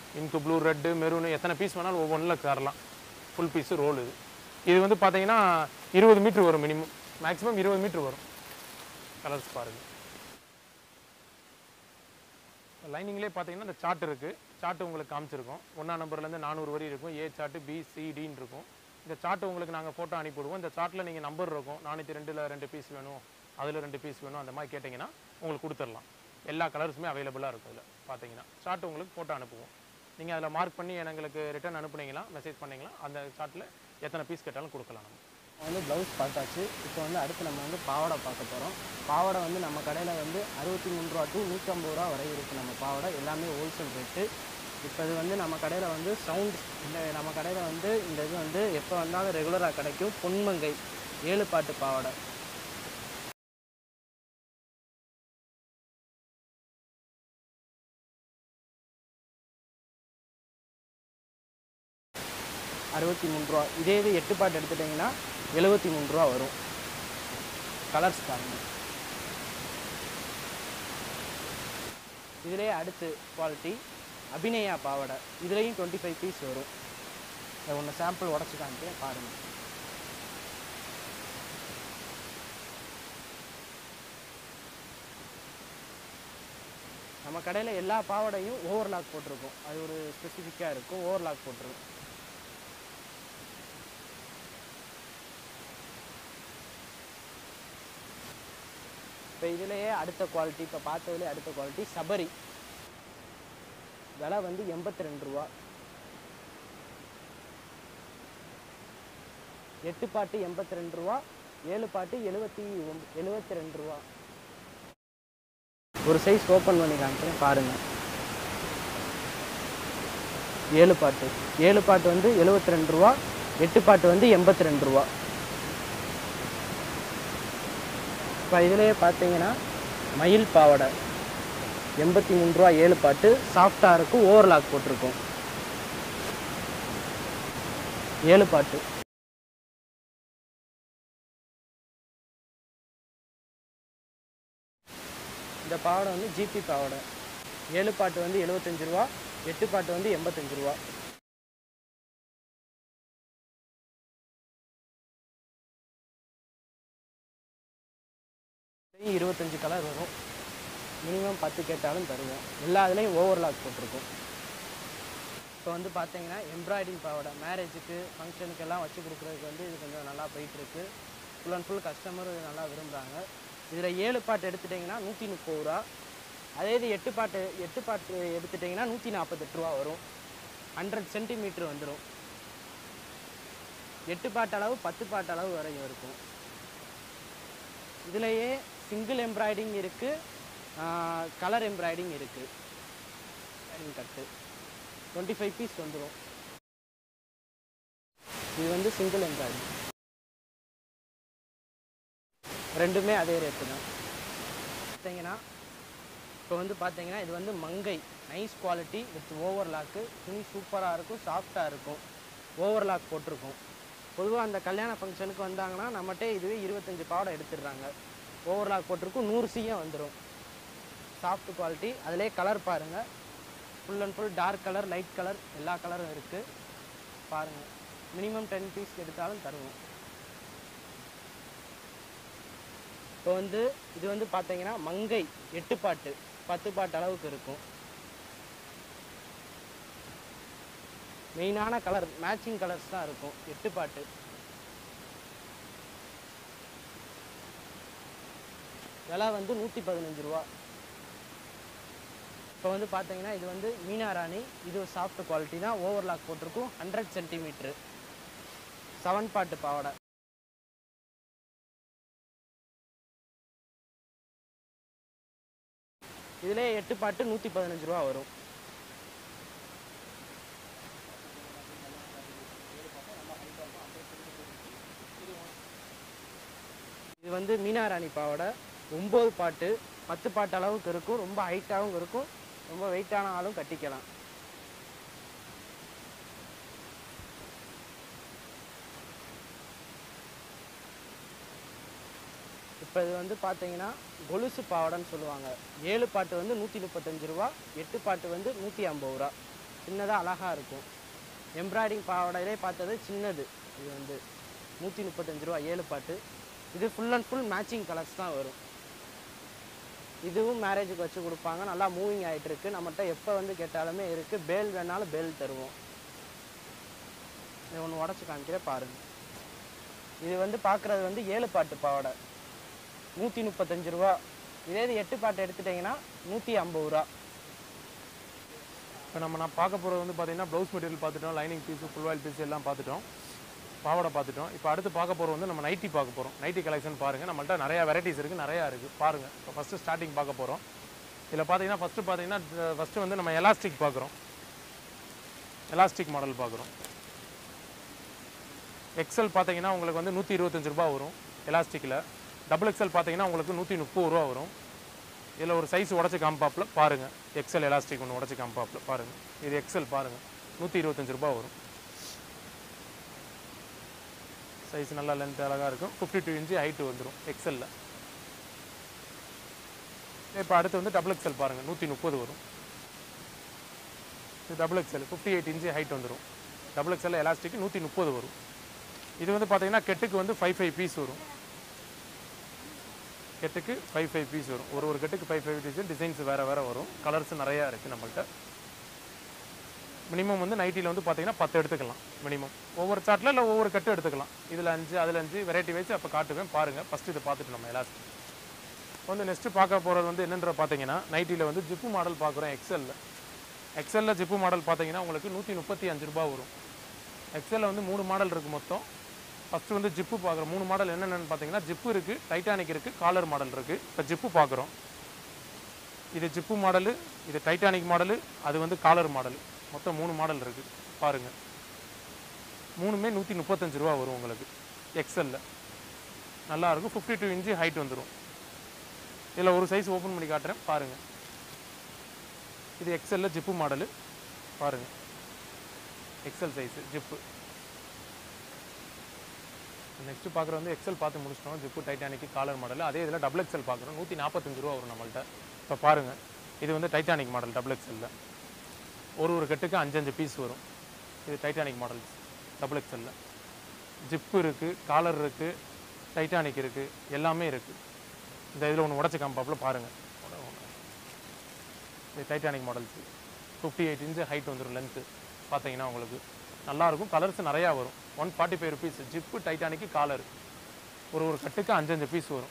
இங்கு ப்ளூ ரெட்டு மெரூனு எத்தனை பீஸ் வேணாலும் ஒவ்வொன்றில் தரலாம் ஃபுல் பீஸு ரோல் இது இது வந்து பார்த்தீங்கன்னா இருபது மீட்ரு வரும் மினிமம் மேக்ஸிமம் இருபது மீட்ரு வரும் கலர்ஸ் பாருங்கள் லைனிங்லேயே பார்த்தீங்கன்னா இந்த சார்ட் இருக்குது சார்ட் உங்களுக்கு காமிச்சிருக்கோம் ஒன்றாம் நம்பர்லேருந்து நானூறு வரி இருக்கும் ஏ சார்ட்டு பி சி டின்னு இருக்கும் இந்த சார்ட் உங்களுக்கு நாங்கள் ஃபோட்டோ அனுப்பிவிடுவோம் இந்த சார்ட்டில் நீங்கள் நம்பர் இருக்கும் நானூற்றி ரெண்டில் ரெண்டு பீஸ் வேணும் அதில் ரெண்டு பீஸ் வேணும் அந்த மாதிரி கேட்டிங்கன்னா உங்களுக்கு கொடுத்துடலாம் எல்லா கலர்ஸுமே அவைலபிளாக இருக்கும் இதில் பார்த்தீங்கன்னா சார்ட் உங்களுக்கு ஃபோட்டோ அனுப்புவோம் நீங்கள் அதில் மார்க் பண்ணி எங்களுக்கு ரிட்டர்ன் அனுப்புனீங்களா மெசேஜ் பண்ணீங்களா அந்த சார்ட்டில் எத்தனை பீஸ் கேட்டாலும் கொடுக்கலாம் நம்ம வந்து ப்ளவுஸ் பார்த்தாச்சு இப்போ வந்து அடுத்து நம்ம வந்து பாவாடை பார்க்க போகிறோம் பாவாடை வந்து நம்ம கடையில் வந்து அறுபத்தி மூணு ரூபா டு நூற்றம்பது ரூபா வரை இருக்குது நம்ம பாவாடை எல்லாமே ஹோல்சேல் ரேட்டு இப்போ இது வந்து நம்ம கடையில் வந்து சவுண்ட் இந்த நம்ம கடையில் வந்து இந்த இது வந்து எப்போ வந்தாலும் ரெகுலராக கிடைக்கும் பொன்மங்கை ஏழு பாட்டு பாவாடை அறுபத்தி மூணு ரூபா இதே இது எட்டு பாட்டு எடுத்துட்டிங்கன்னா எழுபத்தி மூணு ரூபா வரும் கலர்ஸ் பாருங்க இதிலே அடுத்து குவாலிட்டி அபிநயா பாவாடை இதுலேயும் டுவெண்ட்டி ஃபைவ் பீஸ் வரும் இதை ஒன்று சாம்பிள் உடச்சி காமிக்கிறேன் பாருங்கள் நம்ம கடையில் எல்லா பாவாடையும் ஓவர்லாக் போட்டிருக்கும் அது ஒரு ஸ்பெசிஃபிக்காக இருக்கும் ஓவர்லாக் போட்டிருக்கும் இப்போ இதுலேயே அடுத்த குவாலிட்டி இப்போ பார்த்ததுலேயே அடுத்த குவாலிட்டி சபரி விலை வந்து எண்பத்தி ரெண்டு ரூபா எட்டு பாட்டு எண்பத்தி ரெண்டு ரூபா ஏழு பாட்டு எழுபத்தி எழுபத்தி ரெண்டு ரூபா ஒரு சைஸ் ஓப்பன் பண்ணி காமிக்கிறேன் பாருங்கள் ஏழு பாட்டு ஏழு பாட்டு வந்து எழுபத்தி ரெண்டு ரூபா எட்டு பாட்டு வந்து எண்பத்தி ரெண்டு ரூபா இப்போ இதுலேயே பார்த்தீங்கன்னா மயில் பாவாடை எண்பத்தி மூணு ரூபா ஏழு பாட்டு சாஃப்டாக இருக்கும் ஓவர்லாக் போட்டிருக்கும் ஏழு பாட்டு இந்த பாவாடை வந்து ஜிபி பாவாடை ஏழு பாட்டு வந்து எழுபத்தஞ்சு ரூபா எட்டு பாட்டு வந்து எண்பத்தஞ்சு ரூபா இதுலயும் இருபத்தஞ்சு கலர் வரும் மினிமம் பத்து கேட்டாலும் தருவோம் எல்லா இதுலேயும் ஓவர்லாக் போட்டிருக்கும் இப்போ வந்து பார்த்தீங்கன்னா எம்ப்ராய்டிங் பாவாடை மேரேஜுக்கு ஃபங்க்ஷனுக்கு எல்லாம் வச்சு கொடுக்குறதுக்கு வந்து இது கொஞ்சம் நல்லா போயிட்டுருக்கு ஃபுல் அண்ட் ஃபுல் கஸ்டமர் நல்லா விரும்புகிறாங்க இதில் ஏழு பாட்டு எடுத்துட்டிங்கன்னா நூற்றி முப்பது ரூபா அதே இது எட்டு பாட்டு எட்டு பாட்டு எடுத்துட்டிங்கன்னா நூற்றி நாற்பத்தெட்டு ரூபா வரும் ஹண்ட்ரட் சென்டிமீட்ரு வந்துடும் எட்டு பாட்டு அளவு பத்து பாட்டு அளவு வரையும் இருக்கும் இதுலேயே சிங்கிள் எம்ப்ராய்டிங் இருக்குது கலர் எம்ப்ராய்டிங் இருக்குது கட்டு டுவெண்ட்டி ஃபைவ் பீஸ் வந்துடும் இது வந்து சிங்கிள் எம்ப்ராய்டிங் ரெண்டுமே அதே ரேட்டு தான் பார்த்தீங்கன்னா இப்போ வந்து பார்த்தீங்கன்னா இது வந்து மங்கை நைஸ் குவாலிட்டி வித் ஓவர்லாக்கு துணி சூப்பராக இருக்கும் சாஃப்டாக இருக்கும் ஓவர்லாக் போட்டிருக்கும் பொதுவாக அந்த கல்யாண ஃபங்க்ஷனுக்கு வந்தாங்கன்னா நம்மகிட்ட இதுவே இருபத்தஞ்சி பாவாடை எடுத்துடுறாங்க ஓவர்லாக் போட்டிருக்கும் நூறு சீயம் வந்துடும் சாஃப்ட் குவாலிட்டி அதிலே கலர் பாருங்கள் full and full dark colour light colour எல்லா கலரும் இருக்குது பாருங்கள் மினிமம் டென் பீஸ் எடுத்தாலும் தருவோம் இப்போ வந்து இது வந்து பார்த்தீங்கன்னா மங்கை எட்டு பாட்டு பத்து பாட்டு அளவுக்கு இருக்கும் மெயினான கலர் மேட்சிங் கலர்ஸ் தான் இருக்கும் எட்டு பாட்டு விலை வந்து நூற்றி பதினஞ்சு ரூபா இப்போ வந்து பார்த்தீங்கன்னா இது வந்து மீனா ராணி இது சாஃப்ட் குவாலிட்டி தான் ஓவர்லாக் போட்டிருக்கும் ஹண்ட்ரட் சென்டிமீட்ரு செவன் பாட்டு பாவாடை இதிலே எட்டு பாட்டு நூற்றி பதினஞ்சு ரூபா வரும் இது வந்து மீனாராணி பாவாடை ஒம்பது பாட்டு பத்து பாட்டு அளவுக்கு இருக்கும் ரொம்ப ஹைட்டாகவும் இருக்கும் ரொம்ப வெயிட்டான ஆளும் கட்டிக்கலாம் இப்போ இது வந்து பார்த்தீங்கன்னா கொலுசு பாவாடைன்னு சொல்லுவாங்க ஏழு பாட்டு வந்து நூற்றி முப்பத்தஞ்சு ரூபா எட்டு பாட்டு வந்து நூற்றி ஐம்பது ரூபா சின்னதாக அழகாக இருக்கும் எம்ப்ராய்டிங் பாவாடையிலே பார்த்தது சின்னது இது வந்து நூற்றி முப்பத்தஞ்சு ரூபா ஏழு பாட்டு இது full and full matching colours தான் வரும் இதுவும் மேரேஜுக்கு வச்சு கொடுப்பாங்க நல்லா மூவிங் ஆகிட்டு இருக்கு நம்மகிட்ட எப்போ வந்து கேட்டாலுமே இருக்குது பேல் வேணாலும் பேல் தருவோம் இது ஒன்று உடச்சி காமிக்கிறேன் பாருங்க இது வந்து பார்க்குறது வந்து ஏழு பாட்டு பாவாடை நூற்றி முப்பத்தஞ்சு ரூபா இதே இது எட்டு பாட்டு எடுத்துட்டிங்கன்னா நூற்றி ஐம்பது ரூபா இப்போ நம்ம நான் பார்க்க போகிறது வந்து பார்த்தீங்கன்னா ப்ளவுஸ் மெட்டீரியல் பார்த்துட்டோம் lining piece full oil piece எல்லாம் பார்த்துட்டோம் பாவாடை பார்த்துட்டோம் இப்போ அடுத்து பார்க்க போகிறது வந்து நம்ம நைட்டி பார்க்க போகிறோம் நைட்டி கலெக்ஷன் பாருங்கள் நம்மள்ட்ட நிறையா வெரைட்டிஸ் இருக்குது நிறையா இருக்குது பாருங்கள் இப்போ ஃபஸ்ட்டு ஸ்டார்டிங் பார்க்க போகிறோம் இதில் பார்த்தீங்கன்னா ஃபஸ்ட்டு பார்த்தீங்கன்னா ஃபஸ்ட்டு வந்து நம்ம எலாஸ்டிக் பார்க்குறோம் எலாஸ்டிக் மாடல் பார்க்குறோம் எக்ஸல் பார்த்தீங்கன்னா உங்களுக்கு வந்து நூற்றி இருபத்தஞ்சு ரூபா வரும் எலாஸ்டிக்கில் டபுள் எக்ஸல் பார்த்தீங்கன்னா உங்களுக்கு நூற்றி முப்பது ரூபா வரும் இதில் ஒரு சைஸ் உடச்சி காம்பாப்பில் பாருங்கள் எக்ஸல் எலாஸ்டிக் ஒன்று உடச்சி காம்பாப்பில் பாருங்கள் இது எக்ஸல் பாருங்கள் நூற்றி இருபத்தஞ்சு ரூபா வரும் சைஸ் நல்லா லென்த் அழகாக இருக்கும் ஃபிஃப்டி டூ இன்ச்சு ஹைட்டு வந்துடும் எக்ஸலில் இப்போ அடுத்து வந்து டபுள் எக்ஸல் பாருங்கள் நூற்றி முப்பது வரும் இது double XL fifty eight inch height வந்துடும் டபுள் எக்ஸல் எலாஸ்டிக் நூற்றி முப்பது வரும் இது வந்து பார்த்தீங்கன்னா கெட்டுக்கு வந்து ஃபைவ் ஃபைவ் பீஸ் வரும் கெட்டுக்கு ஃபைவ் ஃபைவ் பீஸ் வரும் ஒரு ஒரு கெட்டுக்கு ஃபைவ் ஃபைவ் பீஸ் டிசைன்ஸ் வேறு வேறு வரும் கலர்ஸ் நிறையா இருக்குது நம்மள்ட்ட மினிமம் வந்து நைட்டியில் வந்து பார்த்தீங்கன்னா பத்து எடுத்துக்கலாம் மினிமம் ஒவ்வொரு சார்ட்டில் இல்லை ஒவ்வொரு கட்டு எடுத்துக்கலாம் இதில் அஞ்சு அதில் அஞ்சு வெரைட்டி வச்சு அப்போ காட்டுவேன் பாருங்கள் ஃபஸ்ட்டு இதை பார்த்துட்டு நம்ம எலாஸ்டிக் வந்து நெக்ஸ்ட்டு பார்க்க போகிறது வந்து என்னன்ற பார்த்தீங்கன்னா நைட்டியில் வந்து ஜிப்பு மாடல் பார்க்குறோம் எக்ஸலில் எக்ஸலில் ஜிப்பு மாடல் பார்த்தீங்கன்னா உங்களுக்கு நூற்றி முப்பத்தி அஞ்சு ரூபா வரும் எக்ஸலில் வந்து மூணு மாடல் இருக்குது மொத்தம் ஃபஸ்ட்டு வந்து ஜிப்பு பார்க்குறோம் மூணு மாடல் என்னென்னு பார்த்தீங்கன்னா ஜிப்பு இருக்குது டைட்டானிக் இருக்குது காலர் மாடல் இருக்குது இப்போ ஜிப்பு பார்க்குறோம் இது ஜிப்பு மாடலு இது டைட்டானிக் மாடலு அது வந்து காலர் மாடல் மொத்தம் மூணு மாடல் இருக்குது பாருங்கள் மூணுமே நூற்றி முப்பத்தஞ்சு ரூபா வரும் உங்களுக்கு எக்ஸலில் நல்லாயிருக்கும் ஃபிஃப்டி டூ இன்ச்சு ஹைட் வந்துடும் இதில் ஒரு சைஸ் ஓப்பன் பண்ணி காட்டுறேன் பாருங்கள் இது எக்ஸலில் ஜிப்பு மாடலு பாருங்கள் எக்ஸல் சைஸு ஜிப்பு நெக்ஸ்ட் பார்க்குறது வந்து எக்ஸல் பார்த்து முடிச்சிட்டோம் ஜிப்பு டைட்டானிக் காலர் மாடல் அதே இதில் டபுள் எக்ஸல் பார்க்குறோம் நூற்றி நாற்பத்தஞ்சு ரூபா வரும் நம்மள்ட்ட இப்போ பாருங்கள் இது வந்து டைட்டானிக் மாடல் டபுள் எக்ஸலில் ஒரு ஒரு கட்டுக்கு அஞ்சஞ்சு பீஸ் வரும் இது டைட்டானிக் மாடல்ஸ் டபுள் எக்ஸலில் ஜிப்பு இருக்குது காலர் இருக்குது டைட்டானிக் இருக்குது எல்லாமே இருக்குது இந்த இதில் ஒன்று உடச்சி காம்பாப்பில் பாருங்கள் இது Titanic models fifty eight inch height வந்துடும் லென்த்து பார்த்தீங்கன்னா உங்களுக்கு நல்லாயிருக்கும் கலர்ஸ் நிறையா வரும் one forty five rupees zip Titanic collar ஒரு ஒரு கட்டுக்கு அஞ்சஞ்சு பீஸ் வரும்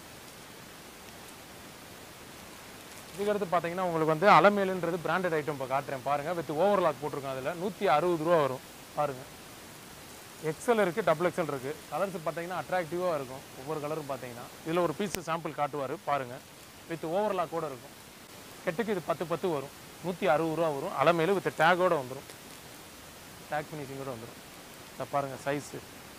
இதுக்கடுத்து பார்த்தீங்கன்னா உங்களுக்கு வந்து அலமேலுன்றது பிராண்டட் ஐட்டம் இப்போ காட்டுறேன் பாருங்கள் வித் ஓவர்லாக் போட்டிருக்கோம் அதில் நூற்றி அறுபது ரூபா வரும் பாருங்கள் எக்ஸல் இருக்குது டபுள் எக்ஸல் இருக்குது கலர்ஸ் பார்த்தீங்கன்னா அட்ராக்டிவாக இருக்கும் ஒவ்வொரு கலரும் பார்த்தீங்கன்னா இதில் ஒரு பீஸ் சாம்பிள் காட்டுவார் பாருங்கள் வித் ஓவர்லாக் கூட இருக்கும் கெட்டுக்கு இது பத்து பத்து வரும் நூற்றி அறுபது ரூபா வரும் அலமேலு வித் டேக்கோட வந்துடும் டேக் ஃபினிஷிங்கோட வந்துடும் இதை பாருங்கள் சைஸு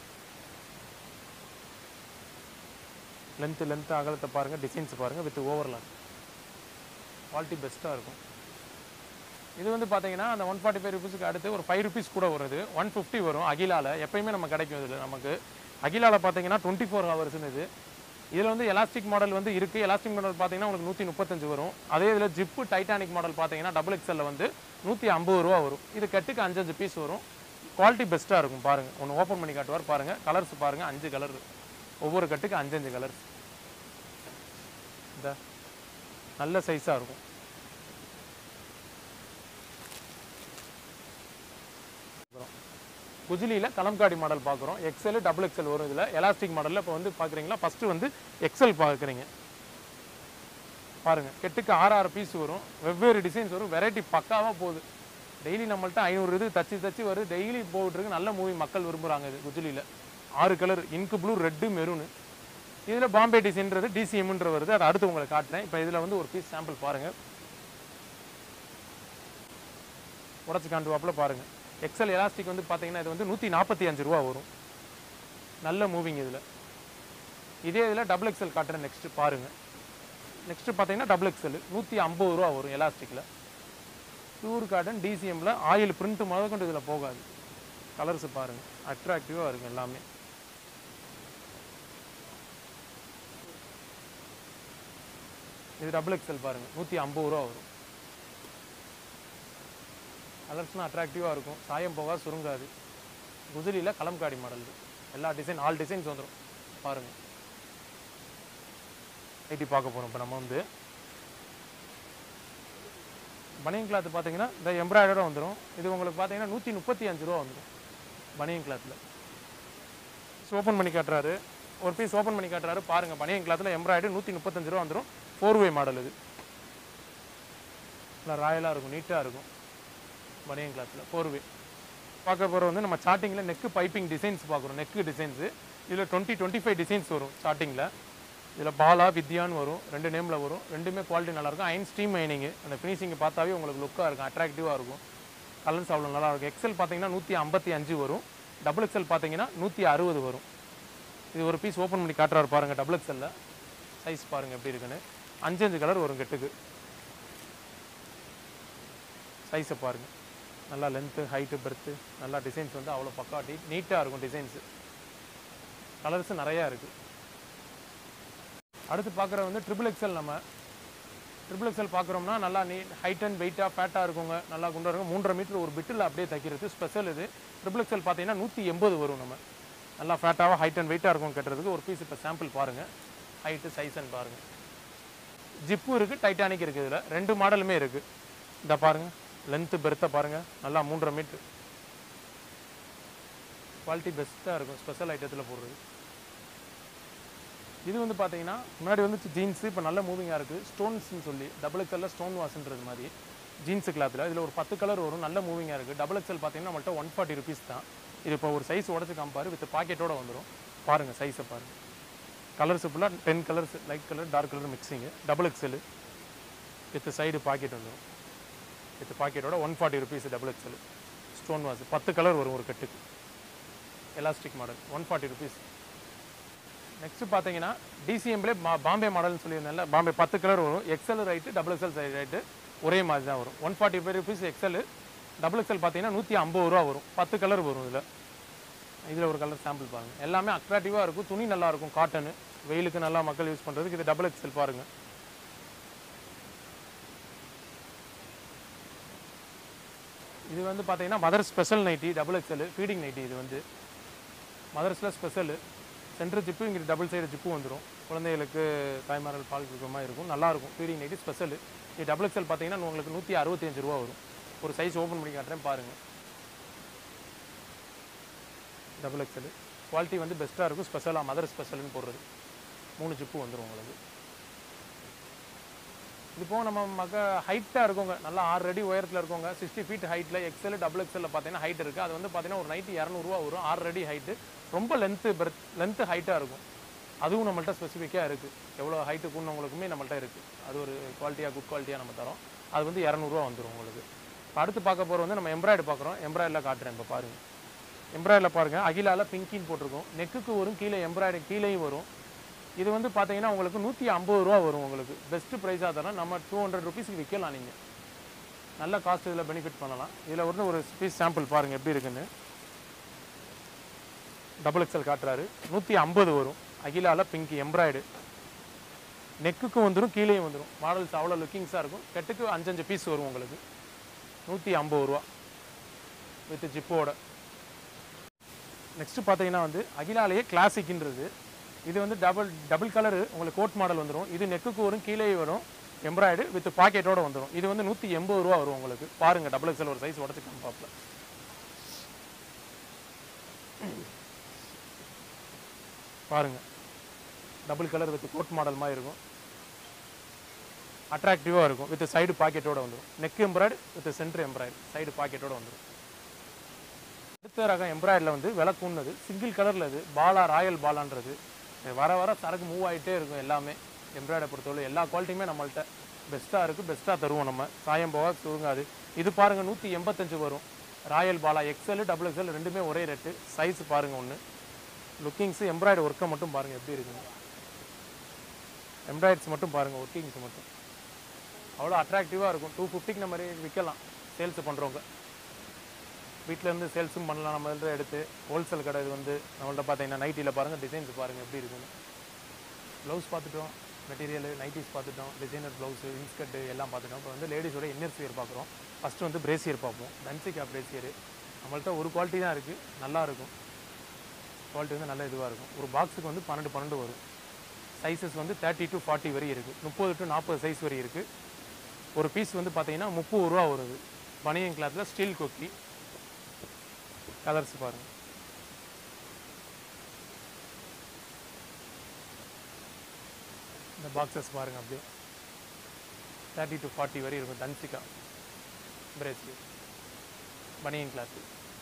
லென்த்து லென்த்து அகலத்தை பாருங்கள் டிசைன்ஸ் பாருங்கள் வித் ஓவர்லாக் குவாலிட்டி பெஸ்ட்டாக இருக்கும் இது வந்து பார்த்தீங்கன்னா அந்த ஒன் ஃபார்ட்டி ஃபைவ் ருபீஸுக்கு அடுத்து ஒரு ஃபைவ் ருபீஸ் கூட வருது ஒன் ஃபிஃப்டி வரும் அகிலால எப்பயுமே நம்ம கிடைக்கும் இதில் நமக்கு அகிலால பார்த்தீங்கன்னா டுவெண்ட்டி ஃபோர் ஹவர்ஸ்னு இது இதில் வந்து எலாஸ்டிக் மாடல் வந்து இருக்குது எலாஸ்டிக் மாடல் பார்த்தீங்கன்னா உங்களுக்கு நூற்றி முப்பத்தஞ்சு வரும் அதே இதில் ஜிப்பு டைட்டானிக் மாடல் பார்த்தீங்கன்னா டபுள் எக்ஸலில் வந்து நூற்றி ஐம்பது ரூபா வரும் இது கட்டுக்கு அஞ்சஞ்சு பீஸ் வரும் குவாலிட்டி பெஸ்ட்டாக இருக்கும் பாருங்கள் ஒன்று ஓப்பன் பண்ணி காட்டுவார் பாருங்கள் கலர்ஸ் பாருங்கள் அஞ்சு கலர் ஒவ்வொரு கட்டுக்கு அஞ்சஞ்சு கலர்ஸ் இந்த நல்ல சைஸாக இருக்கும் குஜிலியில் கலம்காடி மாடல் பார்க்குறோம் எக்ஸல் டபுள் எக்ஸல் வரும் இதில் எலாஸ்டிக் மாடலில் இப்போ வந்து பார்க்குறீங்களா ஃபஸ்ட்டு வந்து எக்ஸல் பார்க்குறீங்க பாருங்கள் கெட்டுக்கு ஆறு ஆறு பீஸ் வரும் வெவ்வேறு டிசைன்ஸ் வரும் வெரைட்டி பக்காவாக போகுது டெய்லி நம்மள்ட்ட ஐநூறு இது தச்சு தச்சு வருது டெய்லி போட்டுருக்கு நல்ல மூவி மக்கள் விரும்புகிறாங்க இது குஜிலியில் ஆறு கலர் இங்கு ப்ளூ ரெட்டு மெரூனு இதில் பாம்பே டிசைன்றது டிசிஎம்ன்ற வருது அதை அடுத்து உங்களுக்கு காட்டுறேன் இப்போ இதில் வந்து ஒரு பீஸ் சாம்பிள் பாருங்கள் உடச்சி காண்டுவாப்பில் பாருங்கள் எக்ஸல் எலாஸ்டிக் வந்து பார்த்தீங்கன்னா இது வந்து நூற்றி நாற்பத்தி அஞ்சு ரூபா வரும் நல்ல மூவிங் இதில் இதே இதில் டபுள் எக்ஸல் காட்டுறேன் நெக்ஸ்ட்டு பாருங்கள் நெக்ஸ்ட்டு பார்த்தீங்கன்னா டபுள் எக்ஸல் நூற்றி ஐம்பது ரூபா வரும் எலாஸ்டிக்கில் பியூர் காட்டன் டிசிஎம்மில் ஆயில் பிரிண்ட் முதற்கொண்டு இதில் போகாது கலர்ஸ் பாருங்கள் அட்ராக்டிவாக இருக்கும் எல்லாமே இது டபுள் எக்ஸல் பாருங்கள் நூற்றி ஐம்பது ரூபா வரும் கலர்ஸ்லாம் அட்ராக்டிவாக இருக்கும் சாயம் போகா சுருங்காது குதிரியில் கலம்காடி மாடல் இது. எல்லா டிசைன் ஆல் டிசைன்ஸ் வந்துடும் பாருங்கள் நைட்டி பார்க்க போகிறோம் இப்போ நம்ம வந்து பனியன் கிளாத் பார்த்தீங்கன்னா இந்த எம்ப்ராய்டரோட வந்துடும் இது உங்களுக்கு பார்த்தீங்கன்னா நூற்றி முப்பத்தி அஞ்சு ரூபா வந்துடும் பனியன் கிளாத்தில் ஓப்பன் பண்ணி காட்டுறாரு ஒரு பீஸ் ஓப்பன் பண்ணி காட்டுறாரு பாருங்கள் பனியன் கிளாத்தில் எம்ப்ராய்டரி நூற்றி முப்பத்தஞ்சு ரூபா வந்துடும் ஃபோர் வே மாடல் இது நல்லா ராயலாக இருக்கும் நீட்டாக இருக்கும் பனியன் கிளாத்தில் ஃபோர் வே பார்க்க போகிற வந்து நம்ம ஸ்டார்டிங்கில் நெக்கு பைப்பிங் டிசைன்ஸ் பார்க்குறோம் நெக்கு டிசைன்ஸு இதில் டுவெண்ட்டி டுவெண்ட்டி ஃபைவ் டிசைன்ஸ் வரும் ஸ்டார்டிங்கில் இதில் பாலா வித்யான்னு வரும் ரெண்டு நேமில் வரும் ரெண்டுமே குவாலிட்டி நல்லாயிருக்கும் அயன் ஸ்டீம் மைனிங்கு அந்த ஃபினிஷிங்கை பார்த்தாவே உங்களுக்கு லுக்காக இருக்கும் அட்ராக்டிவாக இருக்கும் கலர்ஸ் அவ்வளோ நல்லா இருக்கும் எக்ஸல் பார்த்தீங்கன்னா நூற்றி ஐம்பத்தி அஞ்சு வரும் டபுள் எக்ஸல் பார்த்தீங்கன்னா நூற்றி அறுபது வரும் இது ஒரு பீஸ் ஓப்பன் பண்ணி காட்டுறாரு பாருங்கள் டபுள் எக்ஸலில் சைஸ் பாருங்கள் எப்படி இருக்குன்னு அஞ்சு அஞ்சு கலர் வரும் கெட்டுக்கு சைஸை பாருங்கள் நல்லா லென்த்து ஹைட்டு பெர்த்து நல்லா டிசைன்ஸ் வந்து அவ்வளோ பக்காட்டி நீட்டாக இருக்கும் டிசைன்ஸு கலர்ஸ் நிறையா இருக்குது அடுத்து பார்க்குற வந்து ட்ரிபிள் எக்ஸல் நம்ம ட்ரிபிள் எக்ஸல் பார்க்குறோம்னா நல்லா நீ ஹைட் அண்ட் வெயிட்டாக ஃபேட்டாக இருக்குங்க நல்லா குண்டாக இருக்கும் மூன்றரை மீட்டர் ஒரு பிட்டில் அப்படியே தைக்கிறது ஸ்பெஷல் இது ட்ரிபிள் எக்ஸல் பார்த்தீங்கன்னா நூற்றி எண்பது வரும் நம்ம நல்லா ஃபேட்டாக ஹைட் அண்ட் வெயிட்டாக இருக்கும் கட்டுறதுக்கு ஒரு பீஸ் இப்போ சாம்பிள் பாருங்கள் ஹைட்டு சைஸ்ன்னு பாருங்கள் ஜிப்பு இருக்குது டைட்டானிக் இருக்குது இதில் ரெண்டு மாடலுமே இருக்குது இந்த பாருங்கள் லென்த்து பெருத்தை பாருங்கள் நல்லா மூன்றரை மீட்ரு குவாலிட்டி பெஸ்ட்டாக இருக்கும் ஸ்பெஷல் ஐட்டத்தில் போடுறது இது வந்து பார்த்தீங்கன்னா முன்னாடி வந்து ஜீன்ஸ் இப்போ நல்ல மூவிங்காக இருக்குது ஸ்டோன்ஸ்னு சொல்லி டபுள் எக்ஸலில் ஸ்டோன் வாஷ்ன்றது மாதிரி ஜீன்ஸு கிளாத்தில் இதில் ஒரு பத்து கலர் வரும் நல்ல மூவிங்காக இருக்குது டபுள் எக்ஸல் பார்த்தீங்கன்னா நம்மள்ட்ட ஒன் ஃபார்ட்டி ருபீஸ் தான் இது இப்போ ஒரு சைஸ் உடச்சி காமிப்பாரு வித் பாக்கெட்டோட வந்துடும் பாருங்கள் சைஸை பாருங்கள் கலர்ஸ் ஃபுல்லாக ten colours light colour dark colour mixing double XL with side pocket வந்துடும் வித் பாக்கெட்டோட one forty rupees double XL stone wash பத்து கலர் வரும் ஒரு கட்டுக்கு elastic model one forty rupees next பார்த்தீங்கன்னா டிசிஎம்லே பாம்பே மாடல்னு சொல்லியிருந்தேன்ல பாம்பே பத்து கலர் வரும் XL right double XL size right ஒரே மாதிரி தான் வரும் one forty five rupees XL double XL பார்த்தீங்கன்னா நூற்றி ஐம்பது ரூபா வரும் பத்து கலர் வரும் இதில் இதில் ஒரு கலர் சாம்பிள் பாருங்கள் எல்லாமே அட்ராக்டிவாக இருக்கும் துணி நல்லா இருக்கும் காட்டனு வெயிலுக்கு நல்லா மக்கள் யூஸ் பண்ணுறதுக்கு இது டபுள் எக்ஸல் பாருங்கள் இது வந்து பார்த்தீங்கன்னா mother special nighty double XL feeding nighty இது வந்து மதர்ஸில் ஸ்பெஷலு சென்டர் ஜிப்பு இங்கே டபுள் சைடு ஜிப்பு வந்துடும் குழந்தைகளுக்கு தாய்மார்கள் பால் கொடுக்குற மாதிரி இருக்கும் நல்லாயிருக்கும் ஃபீடிங் நைட்டி ஸ்பெஷல் இது டபுள் எக்ஸல் பார்த்தீங்கன்னா உங்களுக்கு நூற்றி அறுபத்தஞ்சு ரூபா வரும் ஒரு சைஸ் ஓப்பன் பண்ணி காட்டுறேன் பாருங்கள் டபுள் எக்ஸல் குவாலிட்டி வந்து பெஸ்ட்டாக இருக்கும் ஸ்பெஷலாக மதர் ஸ்பெஷல்னு போடுறது மூணு ஜிப்பு வந்துடும் உங்களுக்கு இது போக நம்ம மக ஹைட்டாக இருக்கவங்க நல்லா ஆறு அடி உயரத்தில் இருக்கவங்க சிக்ஸ்டி ஃபீட் ஹைட்டில் எக்ஸல் டபுள் எக்ஸலில் பார்த்தீங்கன்னா ஹைட் இருக்குது அது வந்து பார்த்தீங்கன்னா ஒரு நைட்டு இரநூறுவா வரும் ஆறு அடி ஹைட்டு ரொம்ப லென்த்து பெர்த் லென்த்து ஹைட்டாக இருக்கும் அதுவும் நம்மள்ட்ட ஸ்பெசிஃபிக்காக இருக்குது எவ்வளோ ஹைட்டு கூடவங்களுக்குமே நம்மள்ட்ட இருக்குது அது ஒரு குவாலிட்டியாக குட் குவாலிட்டியாக நம்ம தரோம் அது வந்து இரநூறுவா வந்துடும் உங்களுக்கு இப்போ அடுத்து பார்க்க போகிற வந்து நம்ம எம்ப்ராய்டு பார்க்குறோம் எம்ப்ராய்டில் காட்டுறேன் இப்போ பாருங்கள் எம்ப்ராய்டில் பாருங்கள் அகிலால பிங்கின்னு போட்டிருக்கோம் நெக்குக்கு வரும் கீழே எம்ப்ராய்டு கீழேயும் வரும் இது வந்து பார்த்தீங்கன்னா உங்களுக்கு நூற்றி ஐம்பது ரூபா வரும் உங்களுக்கு பெஸ்ட்டு ப்ரைஸாக தரோம் நம்ம டூ ஹண்ட்ரட் ருபீஸ்க்கு விற்கலாம் நீங்கள் நல்ல காஸ்ட் இதில் பெனிஃபிட் பண்ணலாம் இதில் வந்து ஒரு பீஸ் சாம்பிள் பாருங்கள் எப்படி இருக்குன்னு டபுள் எக்ஸல் காட்டுறாரு நூற்றி ஐம்பது வரும் அகிலால பிங்க் எம்ப்ராய்டு நெக்குக்கும் வந்துடும் கீழேயும் வந்துடும் மாடல்ஸ் அவ்வளோ லுக்கிங்ஸாக இருக்கும் கெட்டுக்கு அஞ்சஞ்சு பீஸ் வரும் உங்களுக்கு நூற்றி ஐம்பது ரூபா வித் ஜிப்போட நெக்ஸ்ட் பார்த்தீங்கன்னா வந்து அகிலாலேயே கிளாசிக்ன்றது இது வந்து டபுள் டபுள் கலரு உங்களுக்கு கோட் மாடல் வந்துடும் இது நெக்குக்கு வரும் கீழே வரும் எம்ப்ராய்டு வித் பாக்கெட்டோட வந்துடும் இது வந்து நூற்றி எண்பது ரூபா வரும் உங்களுக்கு பாருங்கள் டபுள் எக்ஸல் ஒரு சைஸ் உடச்சு காமிப்பாப்பில் பாருங்கள் double colour with coat model மாதிரி இருக்கும் அட்ராக்டிவாக இருக்கும் வித் சைடு பாக்கெட்டோட வந்துடும் neck embroidery with centre embroidery side பாக்கெட்டோட வந்துடும் அடுத்த ரகம் எம்ப்ராய்டில் வந்து விலை கூடுனது சிங்கிள் கலரில் இது பாலா ராயல் பாலான்றது இது வர வர சரக்கு மூவ் ஆகிட்டே இருக்கும் எல்லாமே எம்ப்ராய்டை பொறுத்தவரை எல்லா குவாலிட்டியுமே நம்மள்ட்ட பெஸ்ட்டாக இருக்குது பெஸ்ட்டாக தருவோம் நம்ம சாயம் போக சுருங்காது இது பாருங்கள் நூற்றி எண்பத்தஞ்சு வரும் royal Bala XL double XL ரெண்டுமே ஒரே ரேட்டு சைஸ் பாருங்கள் ஒன்று லுக்கிங்ஸு எம்ப்ராய்டு ஒர்க்கை மட்டும் பாருங்கள் எப்படி இருக்குங்க எம்ப்ராய்ட்ஸ் மட்டும் பாருங்கள் ஒர்க்கிங்ஸ் மட்டும் அவ்வளோ அட்ராக்டிவாக இருக்கும் டூ ஃபிஃப்டிக்கு நம்ம விற்கலாம் சேல்ஸ் பண்ணுறவங்க வீட்டில் இருந்து சேல்ஸும் பண்ணலாம் நம்ம இதில் எடுத்து ஹோல்சேல் கடை இது வந்து நம்மள்ட்ட பார்த்தீங்கன்னா நைட்டியில் பாருங்கள் டிசைன்ஸ் பாருங்கள் எப்படி இருக்குன்னு ப்ளவுஸ் பார்த்துட்டோம் மெட்டீரியல் நைட்டிஸ் பார்த்துட்டோம் டிசைனர் ப்ளவுஸு இன்ஸ்கர்ட்டு எல்லாம் பார்த்துட்டோம் இப்போ வந்து லேடிஸோட இன்னர்ஸ் வியர் பார்க்குறோம் ஃபஸ்ட்டு வந்து பிரேசியர் பார்ப்போம் தன்சிகா பிரேசியர் நம்மள்ட்ட ஒரு குவாலிட்டி தான் இருக்குது நல்லா இருக்கும் குவாலிட்டி வந்து நல்ல இதுவாக இருக்கும் ஒரு பாக்ஸுக்கு வந்து பன்னெண்டு பன்னெண்டு வரும் சைஸஸ் வந்து தேர்ட்டி டு ஃபார்ட்டி வரை இருக்குது முப்பது டு நாற்பது சைஸ் வரை இருக்குது ஒரு பீஸ் வந்து பார்த்தீங்கன்னா முப்பது ரூபா வருது பனியன் கிளாத்தில் ஸ்டீல் கொக்கி கலர்ஸ் பாருங்கள் இந்த பாக்ஸஸ் பாருங்கள் அப்படியே தேர்ட்டி டு ஃபார்ட்டி வரை இருக்கும் தன்சிகா பிரேஸ்லெட் பனியன் கிளாத்து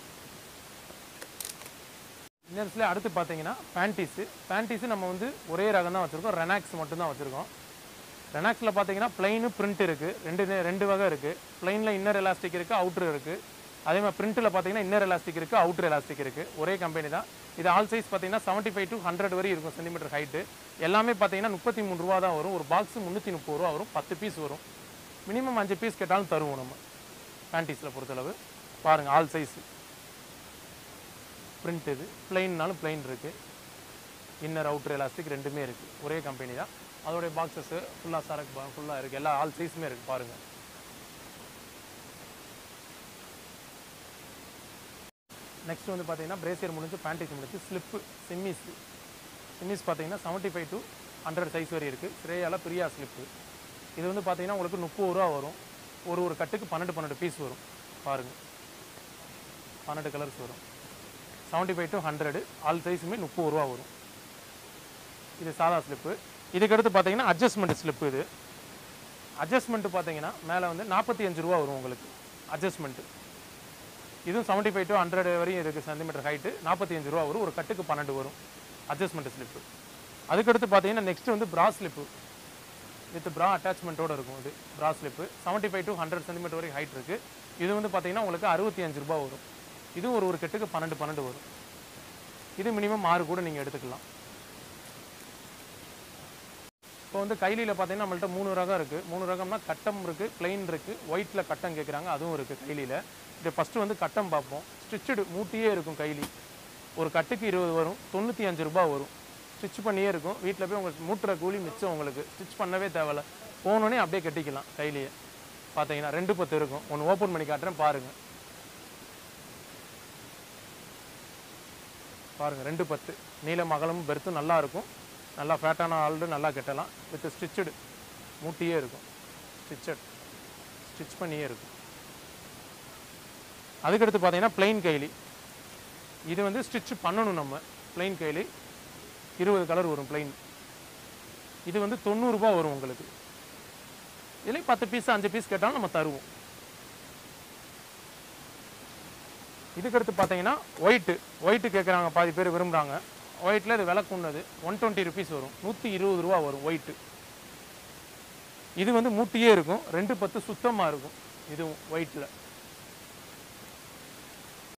இன்னர்ஸ்லேயே அடுத்து பார்த்தீங்கன்னா பேண்டீஸு பேண்டீஸு நம்ம வந்து ஒரே ரகம் தான் வச்சுருக்கோம் ரெனாக்ஸ் மட்டும்தான் வச்சுருக்கோம் ரெனாக்ஸில் பார்த்தீங்கன்னா பிளைனு பிரிண்ட் இருக்குது ரெண்டு நே- ரெண்டு வகை இருக்குது பிளைனில் இன்னர் எலாஸ்டிக் இருக்குது அவுட்ரு இருக்குது அதே மாதிரி பிரிண்ட்டில் பார்த்தீங்கன்னா இன்னர் எலாஸ்டிக் இருக்குது அவுட்ரு எலாஸ்டிக் இருக்குது ஒரே கம்பெனி தான் இது ஆல் சைஸ் பார்த்தீங்கன்னா செவன்ட்டி ஃபைவ் டு ஹண்ட்ரட் வரை இருக்கும் சென்டிமீட்டர் ஹைட்டு எல்லாமே பார்த்தீங்கன்னா முப்பத்தி மூணு ரூபா தான் வரும் ஒரு பாக்ஸ் முந்நூற்றி முப்பது ரூபா வரும் பத்து பீஸ் வரும் மினிமம் அஞ்சு பீஸ் கேட்டாலும் தருவோம் நம்ம பேண்டீஸில் பொறுத்தளவு பாருங்கள் ஆல் சைஸ் பிரிண்ட் இது பிளெயின்னாலும் பிளெயின் இருக்குது இன்னர் அவுட்டர் எலாஸ்டிக் ரெண்டுமே இருக்குது ஒரே கம்பெனி தான் அதோடைய பாக்ஸஸ் ஃபுல்லாக சரக்கு ஃபுல்லாக இருக்குது எல்லா ஆல் சைஸுமே இருக்குது பாருங்கள் நெக்ஸ்ட் வந்து பார்த்தீங்கன்னா பிரேசியர் முடிஞ்சு பேண்டிஸ் முடிஞ்சு ஸ்லிப்பு சிம்மிஸ் சிம்மிஸ் பார்த்தீங்கன்னா seventy five to hundred size வரை இருக்குது ஸ்ரேயால பிரியா ஸ்லிப்பு இது வந்து பார்த்தீங்கன்னா உங்களுக்கு முப்பது ரூபா வரும் ஒரு ஒரு கட்டுக்கு பன்னெண்டு பன்னெண்டு பீஸ் வரும் பாருங்கள் பன்னெண்டு கலர்ஸ் வரும் seventy five to hundred all சைஸுமே முப்பது ரூபா வரும் இது சாதா ஸ்லிப்பு இதுக்கடுத்து பார்த்தீங்கன்னா அட்ஜஸ்ட்மெண்ட் ஸ்லிப்பு இது அட்ஜஸ்ட்மெண்ட் பார்த்தீங்கன்னா மேலே வந்து நாற்பத்தி அஞ்சு ரூபா வரும் உங்களுக்கு அட்ஜஸ்ட்மெண்ட்டு இதுவும் செவன்ட்டி ஃபைவ் டு ஹண்ட்ரட் வரையும் இருக்குது சென்டிமீட்டர் ஹைட்டு நாற்பத்தி அஞ்சு ரூபா வரும் ஒரு கட்டுக்கு பன்னெண்டு வரும் அட்ஜஸ்ட்மெண்ட் ஸ்லிப்பு அதுக்கடுத்து பார்த்தீங்கன்னா நெக்ஸ்ட் வந்து ப்ரா ஸ்லிப்பு வித் ப்ரா அட்டாச்மெண்ட்டோட இருக்கும் இது bra slip seventy five to hundred centimetre வரைக்கும் ஹைட் இருக்குது இது வந்து பார்த்தீங்கன்னா உங்களுக்கு அறுபத்தி அஞ்சு ரூபா வரும் இதுவும் ஒரு ஒரு கட்டுக்கு பன்னெண்டு பன்னெண்டு வரும் இது மினிமம் ஆறு கூட நீங்கள் எடுத்துக்கலாம் இப்போ வந்து கைலியில் பார்த்தீங்கன்னா நம்மள்ட்ட மூணு ரகம் இருக்குது மூணு ரகம்னா கட்டம் இருக்குது பிளெயின் இருக்குது ஒயிட்டில் கட்டம் கேட்குறாங்க அதுவும் இருக்குது கைலியில் இது ஃபஸ்ட்டு வந்து கட்டம் பார்ப்போம் ஸ்டிச்சுடு மூட்டியே இருக்கும் கைலி ஒரு கட்டுக்கு இருபது வரும் தொண்ணூற்றி அஞ்சு ரூபாய் வரும் ஸ்டிச் பண்ணியே இருக்கும் வீட்டில் போய் உங்களுக்கு மூட்டுற கூலி மிச்சம் உங்களுக்கு ஸ்டிச் பண்ணவே தேவையில்ல போனோடனே அப்படியே கட்டிக்கலாம் கைலியே பார்த்தீங்கன்னா ரெண்டு பத்து இருக்கும் ஒன்று ஓப்பன் பண்ணி காட்டுறேன் பாருங்கள் பாருங்கள் ரெண்டு பத்து நீளம் அகலமும் பெருத்தும் நல்லா இருக்கும் நல்லா ஃபேட்டான ஆல்டு நல்லா கட்டலாம் வித் ஸ்டிச்சுடு மூட்டியே இருக்கும் ஸ்டிச்சட் ஸ்டிச் பண்ணியே இருக்கும் அதுக்கடுத்து பார்த்தீங்கன்னா plain கைலி இது வந்து ஸ்டிச் பண்ணணும் நம்ம plain கைலி இருபது கலர் வரும் plain இது வந்து தொண்ணூறுரூபா வரும் உங்களுக்கு இதுலேயும் பத்து பீஸ் அஞ்சு பீஸ் கேட்டாலும் நம்ம தருவோம் இதுக்கடுத்து பார்த்தீங்கன்னா ஒயிட்டு ஒயிட்டு கேட்குறாங்க பாதி பேர் விரும்புகிறாங்க ஒயிட்டில் இது விலை கூண்டது ஒன் டுவெண்ட்டி ருபீஸ் வரும் நூற்றி இருபது ரூபா வரும் ஒயிட்டு இது வந்து மூட்டியே இருக்கும் ரெண்டு பத்து சுத்தமாக இருக்கும் இதுவும் ஒயிட்டில்